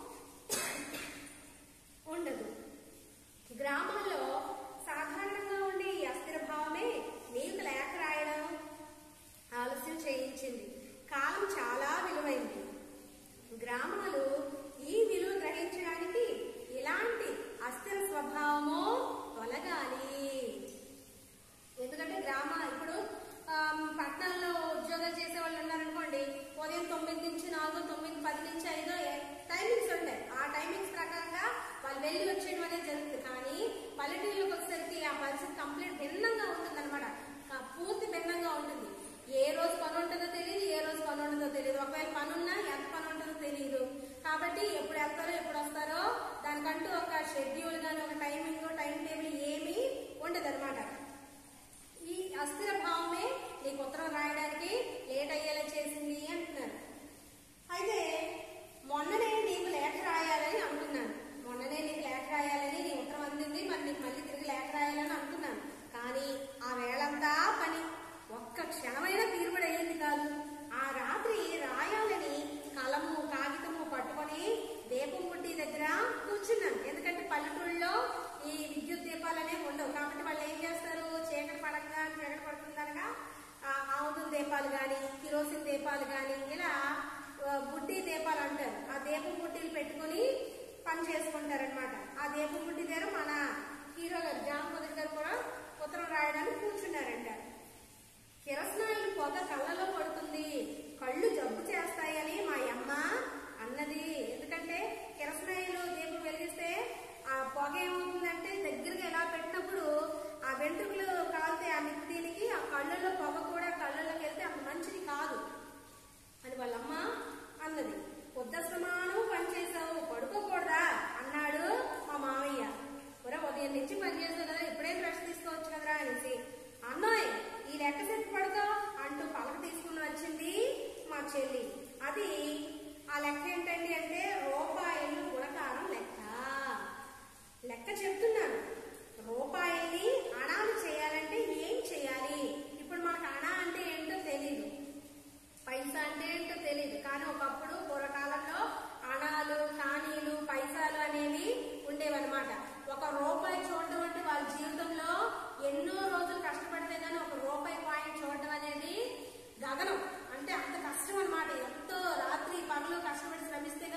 ఉండదు గ్రామాల్లో సాధారణంగా ఉండే ఈ అస్థిర భావమే నీకు లేఖ రాయడం ఆలస్యం చేయించింది కాలం చాలా విలువైంది గ్రామాలు ఈ విలువ గ్రహించడానికి ఇలాంటి అస్థిర స్వభావము తొలగాలి ఎందుకంటే గ్రామ ఇప్పుడు ఆమ్, పట్టణంలో ఉద్యోగాలు చేసే వాళ్ళు ఉన్నారనుకోండి ఉదయం తొమ్మిది నుంచి నాలుగు తొమ్మిది పది నుంచి ఐదో ఏ- టైమింగ్స్ ఉంటాయి ఆ టైమింగ్స్ ప్రకారంగా వాళ్ళు వెళ్ళి వచ్చేయడం అనేది జరుగుతుంది కానీ పల్లెటూరులోకి వచ్చేసరికి ఆ పరిస్థితి కంప్లీట్ భిన్నంగా ఉంటుంది అనమాట పూర్తి భిన్నంగా ఉంటుంది ఏ రోజు పని ఉంటుందో తెలియదు ఏ రోజు పని ఉంటుందో తెలియదు ఒకవేళ పని ఉన్నా ఎంత పని ఉంటుందో తెలియదు కాబట్టి ఎప్పుడు వెళ్తారో ఎప్పుడు వస్తారో దానికంటూ ఒక షెడ్యూల్ గానీ ఒక టైమింగ్ టైం టేబుల్ ఏమీ ఉండదు ఈ అస్థిర భావమే నీకు ఉత్తరం రాయడానికి లేట్ అయ్యేలా చేసింది అంటున్నారు అయితే మొన్ననే నీకు లేఖ రాయాలని అనుకున్నాను మొన్ననే నీకు లేఖ రాయాలని నీ ఉత్తరం అందింది మరి నీకు మళ్ళీ తిరిగి లేఖ రాయాలని అనుకున్నాను కానీ ఆ వేళంతా పని ఒక్క క్షణమైన తీరుబడి అయ్యింది కాదు ఆ రాత్రి రాయాలని కలము కాగితము పట్టుకొని దీపం ముట్టి దగ్గర కూర్చున్నాను ఎందుకంటే పల్లెటూళ్ళలో ఈ విద్యుత్ దీపాలు అనేవి ఉండవు కాబట్టి వాళ్ళు ఏం చేస్తారు చీకటి పడక చీకటి పడుతుందనగా ఆవుతుల దీపాలు కానీ కిరోసిన్ దీపాలు కానీ ఇలా ఆ, బుడ్డి దీపాలు అంటారు ఆ దీపం బుడ్డీలు పెట్టుకుని పని చేసుకుంటారనమాట ఆ దీపం బుడ్డి దగ్గర మన హీరో గారు జానపతి గారు కూడా ఉత్తరం రాయడానికి కూర్చున్నారంట కిరసనాయిలు పొగ కళ్ళలో పడుతుంది కళ్ళు జబ్బు చేస్తాయని మా అమ్మ అన్నది ఎందుకంటే కిరసనాయిలు దీపం వెలిగిస్తే ఆ పొగ ఏమవుతుందంటే దగ్గరగా ఎలా పెట్టినప్పుడు ఆ వెంట్రుకలు కాలితే ఆ నిప్పుదీనికి ఆ కళ్ళల్లో పొగ కూడా కళ్ళలోకి వెళ్తే అంత మంచిది కాదు అని వాళ్ళమ్మ అన్నది పొద్దస్తమానం పని చేసావు పడుకోకూడదా అన్నాడు మా మామయ్య ఒరే ఉదయం నుంచి పని చేసావు కదా ఇప్పుడే బ్రష్ తీసుకోవచ్చు కదరా అనేసి అన్నోయ్ ఈ లెక్క చెప్పి పడుకో అంటూ పలక తీసుకుని వచ్చింది మా చెల్లి అది ఆ లెక్క ఏంటండి అంటే రూపాయలు గుణకారం లెక్క లెక్క చెప్తున్నాను రూపాయల్ని అణాలు చేయాలంటే ఏం చేయాలి ఇప్పుడు మనకు అణ అంటే ఏంటో తెలియదు పైసా అంటే ఏంటో తెలియదు కానీ ఒకప్పుడు పూర్వకాలంలో అణాలు కానీలు పైసాలు అనేవి ఉండేవన్నమాట ఒక రూపాయి చూడడం అంటే వాళ్ళ జీవితంలో ఎన్నో రోజులు కష్టపడితే కానీ ఒక రూపాయి పాయింట్ చూడడం అనేది గగనం అంటే అంత కష్టం అన్నమాట ఎంతో రాత్రి పగలు కష్టపడి శ్రమిస్తే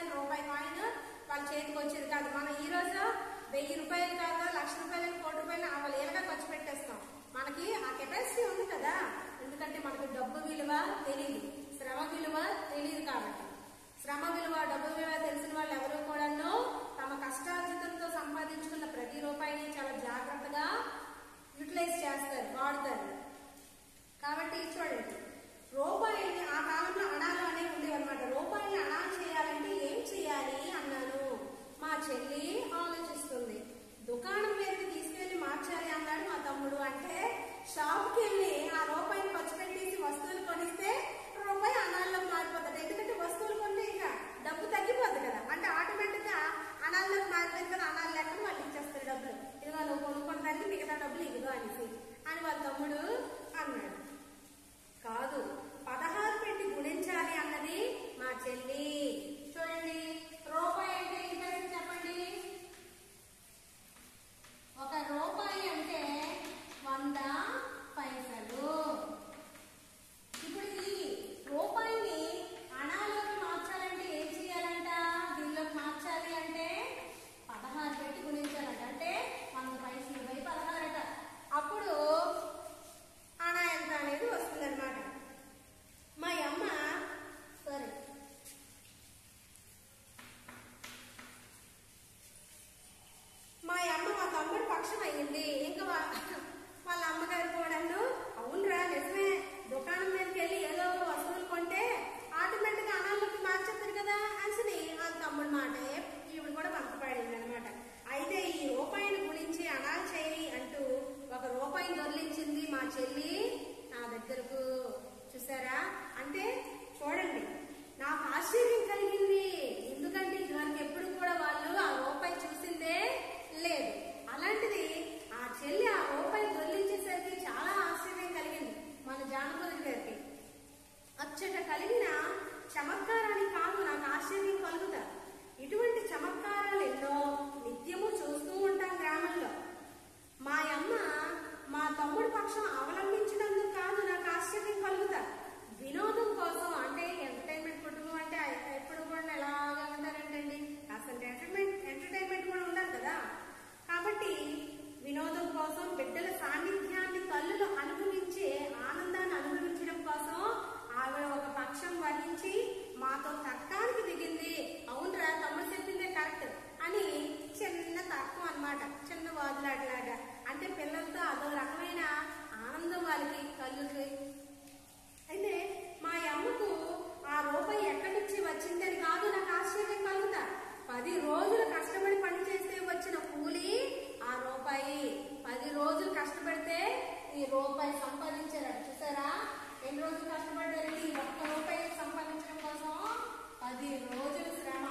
చెల్లి నా దగ్గరకు చూసారా అంటే చూడండి నాకు ఆశ్చర్యం కలిగింది ఎందుకంటే ఇదివరకు ఎప్పుడు కూడా వాళ్ళు ఆ రూపాయి చూసిందే లేదు అలాంటిది ఆ చెల్లి ఆ రూపాయి దొరికించేసరికి చాలా ఆశ్చర్యం కలిగింది మన జానపదుడి గారికి అచ్చట కలిగిన చమత్కారాన్ని కాదు నాకు ఆశ్చర్యం కలుగుతా ఇటువంటి చమత్కారాలు ఎన్నో నిత్యము చూస్తూ ఉంటాం గ్రామంలో మా అమ్మ మా తమ్ముడి పక్షం అవలంబించినందుకు కాదు నాకు ఆశ్చర్యం కలుగుతా వినోదం కోసం అంటే ఎంటర్టైన్మెంట్ కుటుంబం అంటే ఎప్పుడు కూడా ఎలాగా ఉంటారంటండి అసలు ఎంటర్టైన్మెంట్ ఎంటర్టైన్మెంట్ కూడా ఉండాలి కదా కాబట్టి వినోదం కోసం బిడ్డల సాన్నిధ్యాన్ని తల్లులు అనుభవించే ఆనందాన్ని అనుభవించడం కోసం ఆవిడ ఒక పక్షం వహించి మాతో తర్కానికి దిగింది అవునరా తమ్ముడు చెప్పిందే కరెక్ట్ అని చిన్న తర్కం అన్నమాట చిన్న వాదులాటలాగా అంటే పిల్లలతో అదో రకమైన ఆనందం వాళ్ళకి కలుగుతుంది అయితే మా అమ్మకు ఆ రూపాయి ఎక్కడి నుంచి వచ్చిందని కాదు నాకు ఆశ్చర్యం కలుగుతా పది రోజులు కష్టపడి పని చేస్తే వచ్చిన కూలి ఆ రూపాయి పది రోజులు కష్టపడితే ఈ రూపాయి సంపాదించారు చూసారా ఎన్ని రోజులు కష్టపడ్డారు ఈ ఒక్క రూపాయి సంపాదించడం కోసం పది రోజులు శ్రమ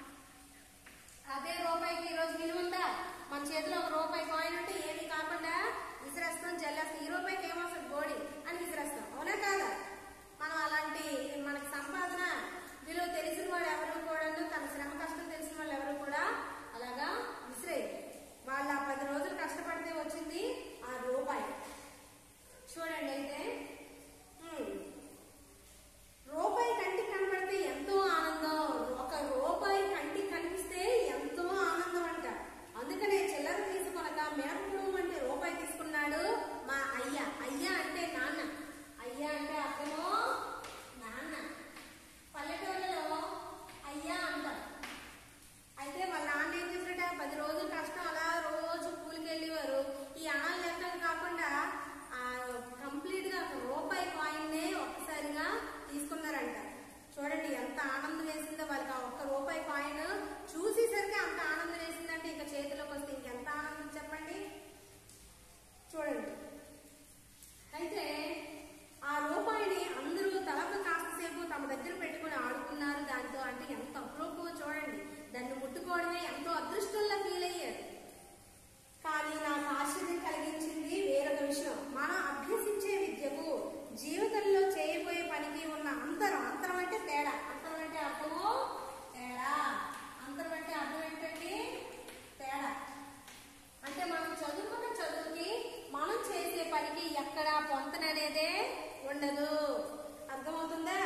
అదే రూపాయికి ఈ రోజు విలువ ఉందా మన చేతిలో ఒక రూపాయి కాయిన్ ఉంటే ఏమీ కాకుండా విసిరేస్తాం జల్లేస్తాం ఈ రూపాయికి ఏమొస్తుంది గోడి అని విసిరేస్తాం అవునా కాదా మనం అలాంటి మనకి సంపాదన విలువ తెలిసిన వాళ్ళు ఎవరు కూడా తన శ్రమ కష్టం తెలిసిన వాళ్ళు ఎవరు కూడా అలాగా విసిరేది వాళ్ళు ఆ పది రోజులు కష్టపడితే వచ్చింది ఆ రూపాయి చూడండి అయితే ఉమ్, రూపాయి కంటికి కనబడితే ఎంతో ఆనందం ఒక రూపాయి కంటికి కనిపిస్తే ఎంతో ఆనందం అంట అందుకనే చిల్లర తీసుకొనక మినపపురం అంటే రూపాయి తీసుకున్నాడు మా అయ్య అయ్య అంటే నాన్న అయ్య అంటే అర్థమో నాన్న పల్లెటూళ్ళలో అయ్యా అంటారు అయితే వాళ్ళ నాన్న ఏం చేశారట పది రోజులు కష్టం అలా రోజు కూలికి వెళ్ళేవారు ఈ అనాలు లెక్కలు కాకుండా ఆ కంప్లీట్ గా ఒక రూపాయి కాయిన్ నే ఒక్కసారిగా తీసుకున్నారంట చూడండి ఎంత ఆనందం వేసిందో వాళ్ళకి ఆ ఒక్క రూపాయి కాయిన్ చూసేసరికి అంత ఆనందం వేసిందంటే ఇంకా చేతిలోకి వస్తే ఇంకెంత ఆనందం చెప్పండి చూడండి అయితే ఆ రూపాయిని అందరూ తలకు కాస్తసేపు తమ దగ్గర పెట్టుకుని ఆడుకున్నారు దాంతో అంటే ఎంత అప్రూపమో చూడండి దాన్ని ముట్టుకోవడమే ఎంతో అదృష్టంలా ఫీల్ అయ్యారు కానీ నాకు ఆశ్చర్యం కలిగించింది వేరొక విషయం మనం అభ్యసించే విద్యకు జీవితంలో చేయబోయే పనికి ఉన్న అంతరం అంతరం అంటే తేడా అంతరం అంటే అర్థము తేడా అంతరం అంటే అర్థం ఏంటండి తేడా అంటే మనం చదువుకున్న చదువుకి మనం చేసే పనికి ఎక్కడ పొంతననేదే ఉండదు అర్థమవుతుందా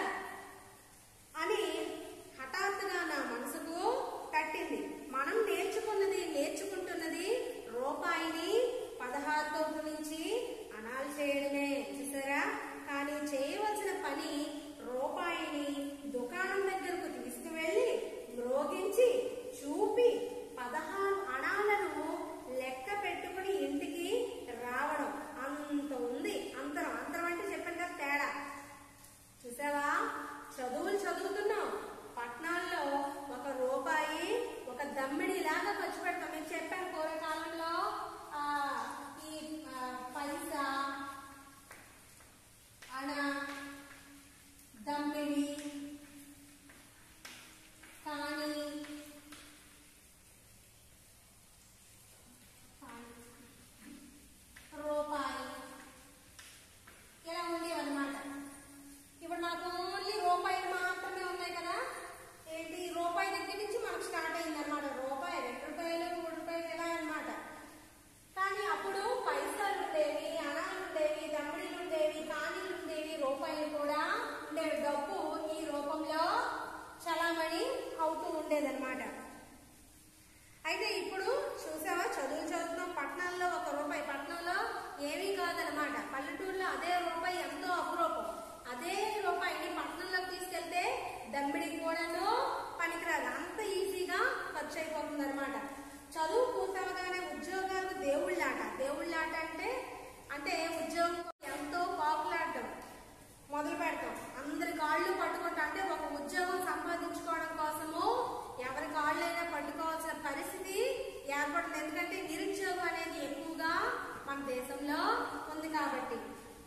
అని హఠాత్తుగా నా మనసుకు తట్టింది మనం నేర్చుకున్నది నేర్చుకుంటున్నది రూపాయిని పదహారుతో గురించి అనాలు చేయడమే చూసారా కానీ చేయవలసిన పని రూపాయిని దుకాణం దగ్గరకు తీసుకువెళ్ళి మ్రోగించి చూపి పదహారు అణాలను లెక్క పెట్టుకుని ఇంటికి రావడం అంత ఉంది అంతరం అంతరం అంటే చెప్పాను కదా తేడా చూసావా చదువులు చదువుతున్నాం పట్నాల్లో ఒక రూపాయి ఒక దమ్మిడి లాగా ఖర్చు పెడతాం మీకు చెప్పాను పూర్వకాలంలో ఆ, ఈ ఆ, పైసా అణ దమ్మిడి కానీ రూపాయి ఇలా ఉండేవి అనమాట ఇప్పుడు నాకు ఓన్లీ రూపాయలు మాత్రమే ఉన్నాయి కదా ఏంటి రూపాయి దగ్గర నుంచి మనకు స్టార్ట్ అయింది అనమాట రూపాయి రెండు రూపాయలు మూడు రూపాయలు ఇలా అనమాట కానీ అప్పుడు పైసలు ఉండేవి అణాలు ఉండేవి దమ్మిడీలు ఉండేవి కానీలు ఉండేవి రూపాయలు కూడా ఉండేవి డబ్బు ఈ రూపంలో చలామణి అవుతూ ఉండేదన్నమాట అయితే ఇప్పుడు చూసావా చదువు చదువుతున్నాం పట్టణాల్లో ఒక రూపాయి పట్టణంలో ఏమీ కాదనమాట పల్లెటూరులో అదే రూపాయి ఎంతో అపురూపం అదే రూపాయిని పట్టణంలోకి తీసుకెళ్తే దమ్మిడికి కూడాను పనికిరాదు అంత ఈజీగా ఖర్చు అయిపోతుంది అనమాట చదువు పూర్తవగానే ఉద్యోగాలు దేవుళ్ళాట దేవుళ్ళాట అంటే అంటే ఉద్యోగం ఎంతో పాపులాడటం మొదలు పెడతాం అందరి కాళ్ళు పట్టుకుంటా అంటే ఒక ఉద్యోగం సంపాదించుకోవడం కోసము ఎవరి కాళ్ళైనా పట్టుకోవాల్సిన పరిస్థితి ఏర్పడుతుంది ఎందుకంటే నిరుద్యోగం అనేది ఎక్కువగా మన దేశంలో ఉంది కాబట్టి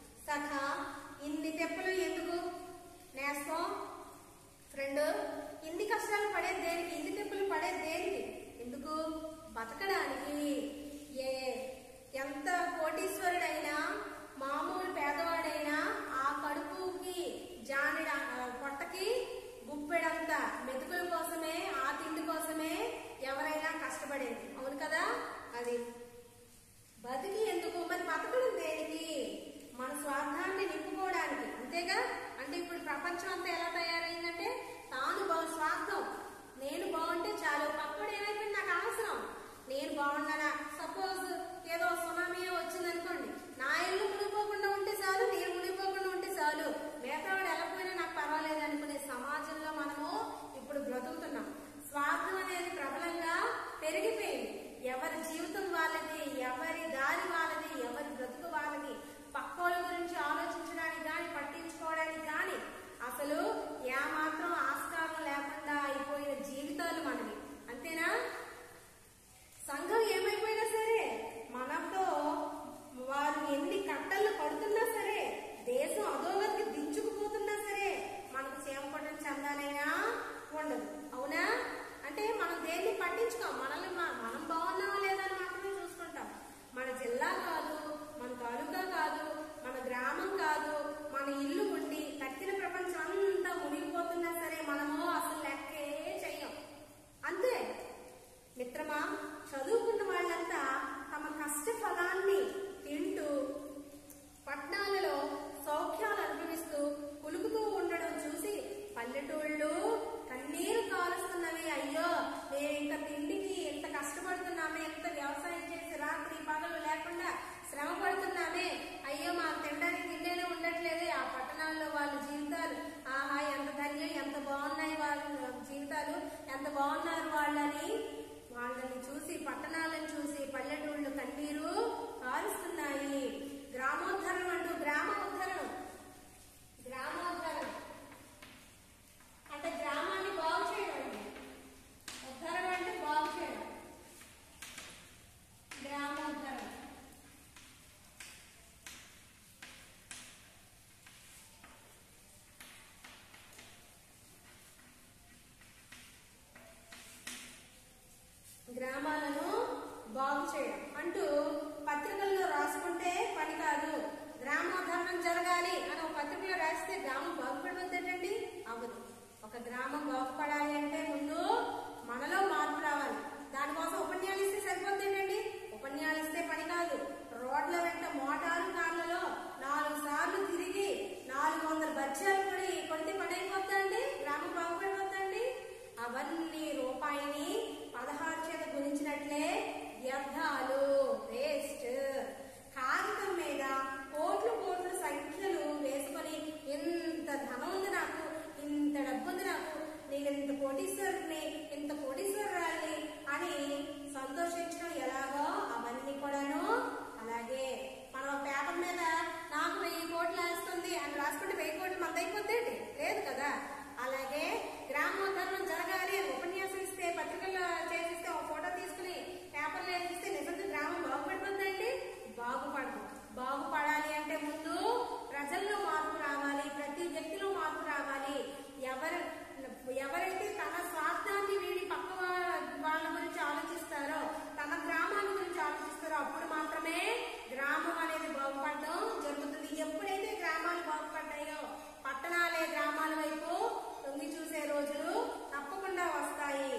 రాస్తే గ్రామం బాగుపడిపోతుందండి అవ్వదు ఒక గ్రామం బాగుపడాలి అంటే ముందు మనలో మార్పు రావాలి దానికోసం ఉపన్యాలు ఇస్తే సరిపోతుందండి ఉపన్యాలు ఇస్తే పని కాదు రోడ్ల వెంట మోటారు కార్లలో నాలుగు సార్లు తిరిగి నాలుగు వందల బజ్జాలు పడి కొడితే పని అయిపోతుందండి గ్రామం బాగుపడిపోతుందండి అవన్నీ రూపాయిని పదహారు చేత గురించినట్లే వ్యర్థాలు వేస్ట్ కాగితం మీద కోట్లు కోట్ల సంఖ్యలు వేసుకొని ఇంత ధనం ఉంది నాకు ఇంత డబ్బు ఉంది నాకు నేను ఇంత కోటీశ్వరుని ఇంత కోటీశ్వరురాలి అని సంతోషించడం ఎలాగో అవన్నీ కూడాను అలాగే మనం పేపర్ మీద నాకు వెయ్యి కోట్లు వేస్తుంది అని రాసుకుంటే వెయ్యి కోట్లు మంది అయిపోతుంది లేదు కదా అలాగే గ్రామోద్ధరణం జరగాలి అని ఉపన్యాసం ఇస్తే పత్రికల్లో చేసిస్తే ఒక ఫోటో తీసుకుని పేపర్లో వేసిస్తే నిజంగా గ్రామం బాగుపడిపోతుందండి బాగుపడదు బాగుపడాలి అంటే ముందు ప్రజల్లో మార్పు రావాలి ప్రతి వ్యక్తిలో మార్పు రావాలి ఎవరు ఎవరైతే తన స్వార్థాన్ని వీడి పక్క వా- వాళ్ళ గురించి ఆలోచిస్తారో తన గ్రామాల గురించి ఆలోచిస్తారో అప్పుడు మాత్రమే గ్రామం అనేది బాగుపడడం జరుగుతుంది ఎప్పుడైతే గ్రామాలు బాగుపడ్డాయో పట్టణాలే గ్రామాల వైపు తొంగి చూసే రోజులు తప్పకుండా వస్తాయి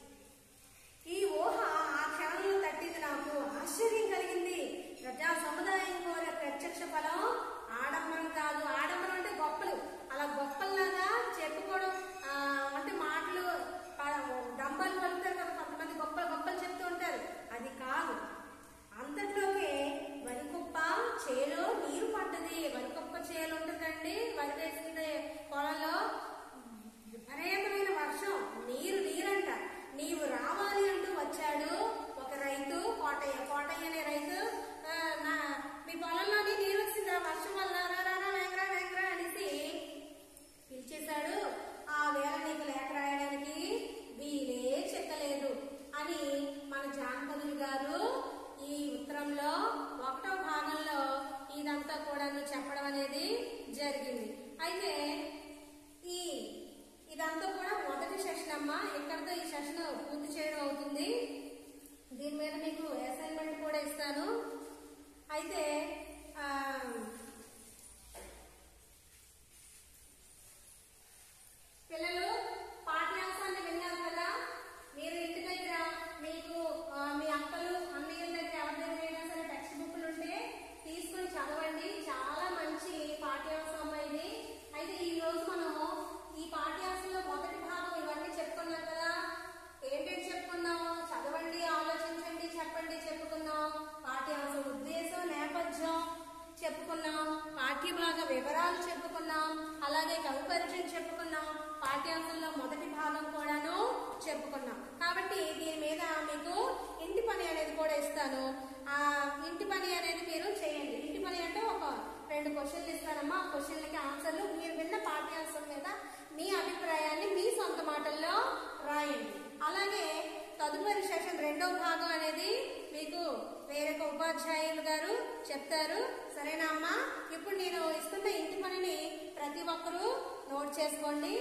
ఈ ఊహ ఆ క్షణంలో తట్టింది నాకు ఆశ్చర్యం కలిగింది ప్రజా సముదాయం కోరే ప్రత్యక్ష ఫలం ఆడంబరం కాదు ఆడంబరం అంటే గొప్పలు అలా గొప్పల్లాగా చెప్పుకోవడం ఆ, అంటే మాటలు ప- డంబాలు పలుకుతారు కదా కొంతమంది గొప్పలు గొప్పలు చెప్తూ ఉంటారు అది కాదు అంతట్లోకే వరికుప్ప చేలో నీరు పడ్డది వరికుప్ప చేలు ఉంటుందండి వరి వేసింది పొలంలో విపరీతమైన వర్షం నీరు నీరంట నీవు రావాలి అంటూ వచ్చాడు ఒక రైతు కోటయ్య కోటయ్య అనే రైతు ఆ, నా మీ పొలంలోని నీరు వచ్చిందా వర్షం వల్ల రా, రా, రా, వేగరా వేగరా అనేసి పిలిచేశాడు ఆ వేళ నీకు లేఖ రాయడానికి వీలే చెక్కలేదు అని మన జానపదులు గారు ఈ ఉత్తరంలో ఒకటో భాగంలో ఇదంతా కూడాను చెప్పడం అనేది జరిగింది అయితే ఈ ఇదంతా కూడా మొదటి సెషన్ అమ్మా ఇక్కడతో ఈ సెషన్ పూర్తి చేయడం అవుతుంది దీని మీద మీకు అసైన్మెంట్ కూడా ఇస్తాను అయితే ఆ, పిల్లలు పాఠ్యాంశాన్ని విన్నారు కదా మీరు ఇంటి దగ్గర మీకు ఆ, మీ అక్కలు అన్నయ్యల దగ్గర ఎవరి దగ్గర అయినా సరే టెక్స్ట్ బుక్లు ఉంటే తీసుకొని చదవండి చాలా మంచి పాఠ్యాంశం ఇది అయితే ఈ రోజు మనము ఈ పాఠ్యాంశంలో మొదటి భాగం ఇవన్నీ చెప్పుకున్నాం కదా ఏంటంటే చెప్పుకున్నాం చదవండి ఆలోచించండి చెప్పండి చెప్పుకున్నాం పాఠ్యాంశం ఉద్దేశం నేపథ్యం చెప్పుకున్నాం పాఠ్య భాగ వివరాలు చెప్పుకున్నాం అలాగే కవి పరిచయం చెప్పుకున్నాం పాఠ్యాంశంలో మొదటి భాగం కూడాను చెప్పుకున్నాం కాబట్టి దీని మీద మీకు ఇంటి పని అనేది కూడా ఇస్తాను ఆ ఇంటి పని అనేది మీరు చేయండి ఇంటి పని అంటే ఒక రెండు క్వశ్చన్లు ఇస్తానమ్మా ఆ క్వశ్చన్లకి ఆన్సర్లు మీరు విన్న పాఠ్యాంశం మీద మీ అభిప్రాయాన్ని మీ సొంత మాటల్లో రాయండి అలాగే తదుపరి సెషన్ రెండో భాగం అనేది మీకు వేరొక ఉపాధ్యాయులు గారు చెప్తారు సరేనా అమ్మా ఇప్పుడు నేను ఇస్తున్న ఇంటి పనిని ప్రతి ఒక్కరూ నోట్ చేసుకోండి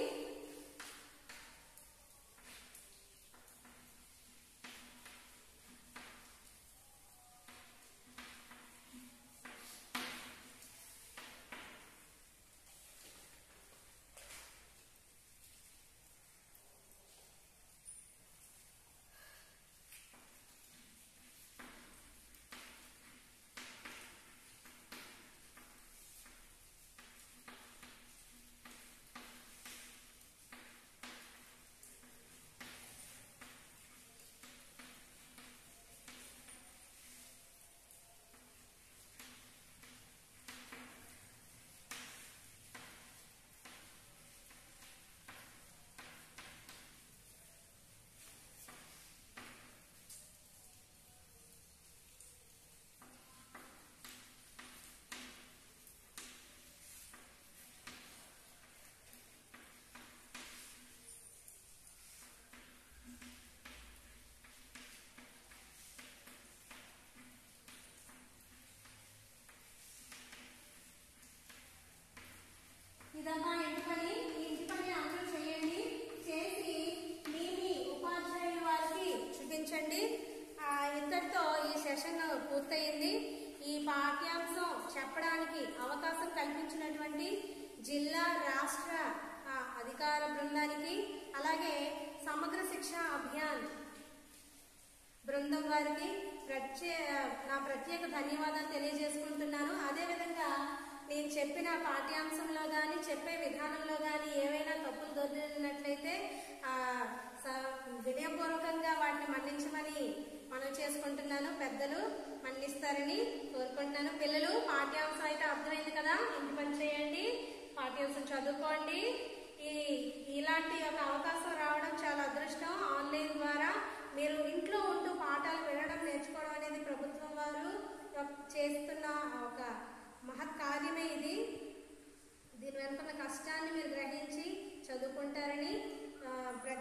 జిల్లా రాష్ట్ర ఆ, అధికార బృందానికి అలాగే సమగ్ర శిక్ష అభియాన్ బృందం వారికి ప్రత్యే నా ప్రత్యేక ధన్యవాదాలు తెలియజేసుకుంటున్నాను అదేవిధంగా నేను చెప్పిన పాఠ్యాంశంలో కానీ చెప్పే విధానంలో కానీ ఏవైనా తప్పులు దొరికినట్లయితే ఆ, స- వినయపూర్వకంగా వాటిని మన్నించమని మనం చేసుకుంటున్నాను పెద్దలు మన్నిస్తారని కోరుకుంటున్నాను పిల్లలు పాఠ్యాంశం అయితే అర్థమైంది కదా ఇంటి పని చేయండి పాఠ్యాంశం చదువుకోండి ఈ ఇలాంటి ఒక అవకాశం రావడం చాలా అదృష్టం ఆన్లైన్ ద్వారా మీరు ఇంట్లో ఉంటూ పాఠాలు వినడం నేర్చుకోవడం అనేది ప్రభుత్వం వారు ఒక- చేస్తున్న ఒక మహత్ కార్యమే ఇది దీని వెనుకున్న కష్టాన్ని మీరు గ్రహించి చదువుకుంటారని ఆ, ప్ర-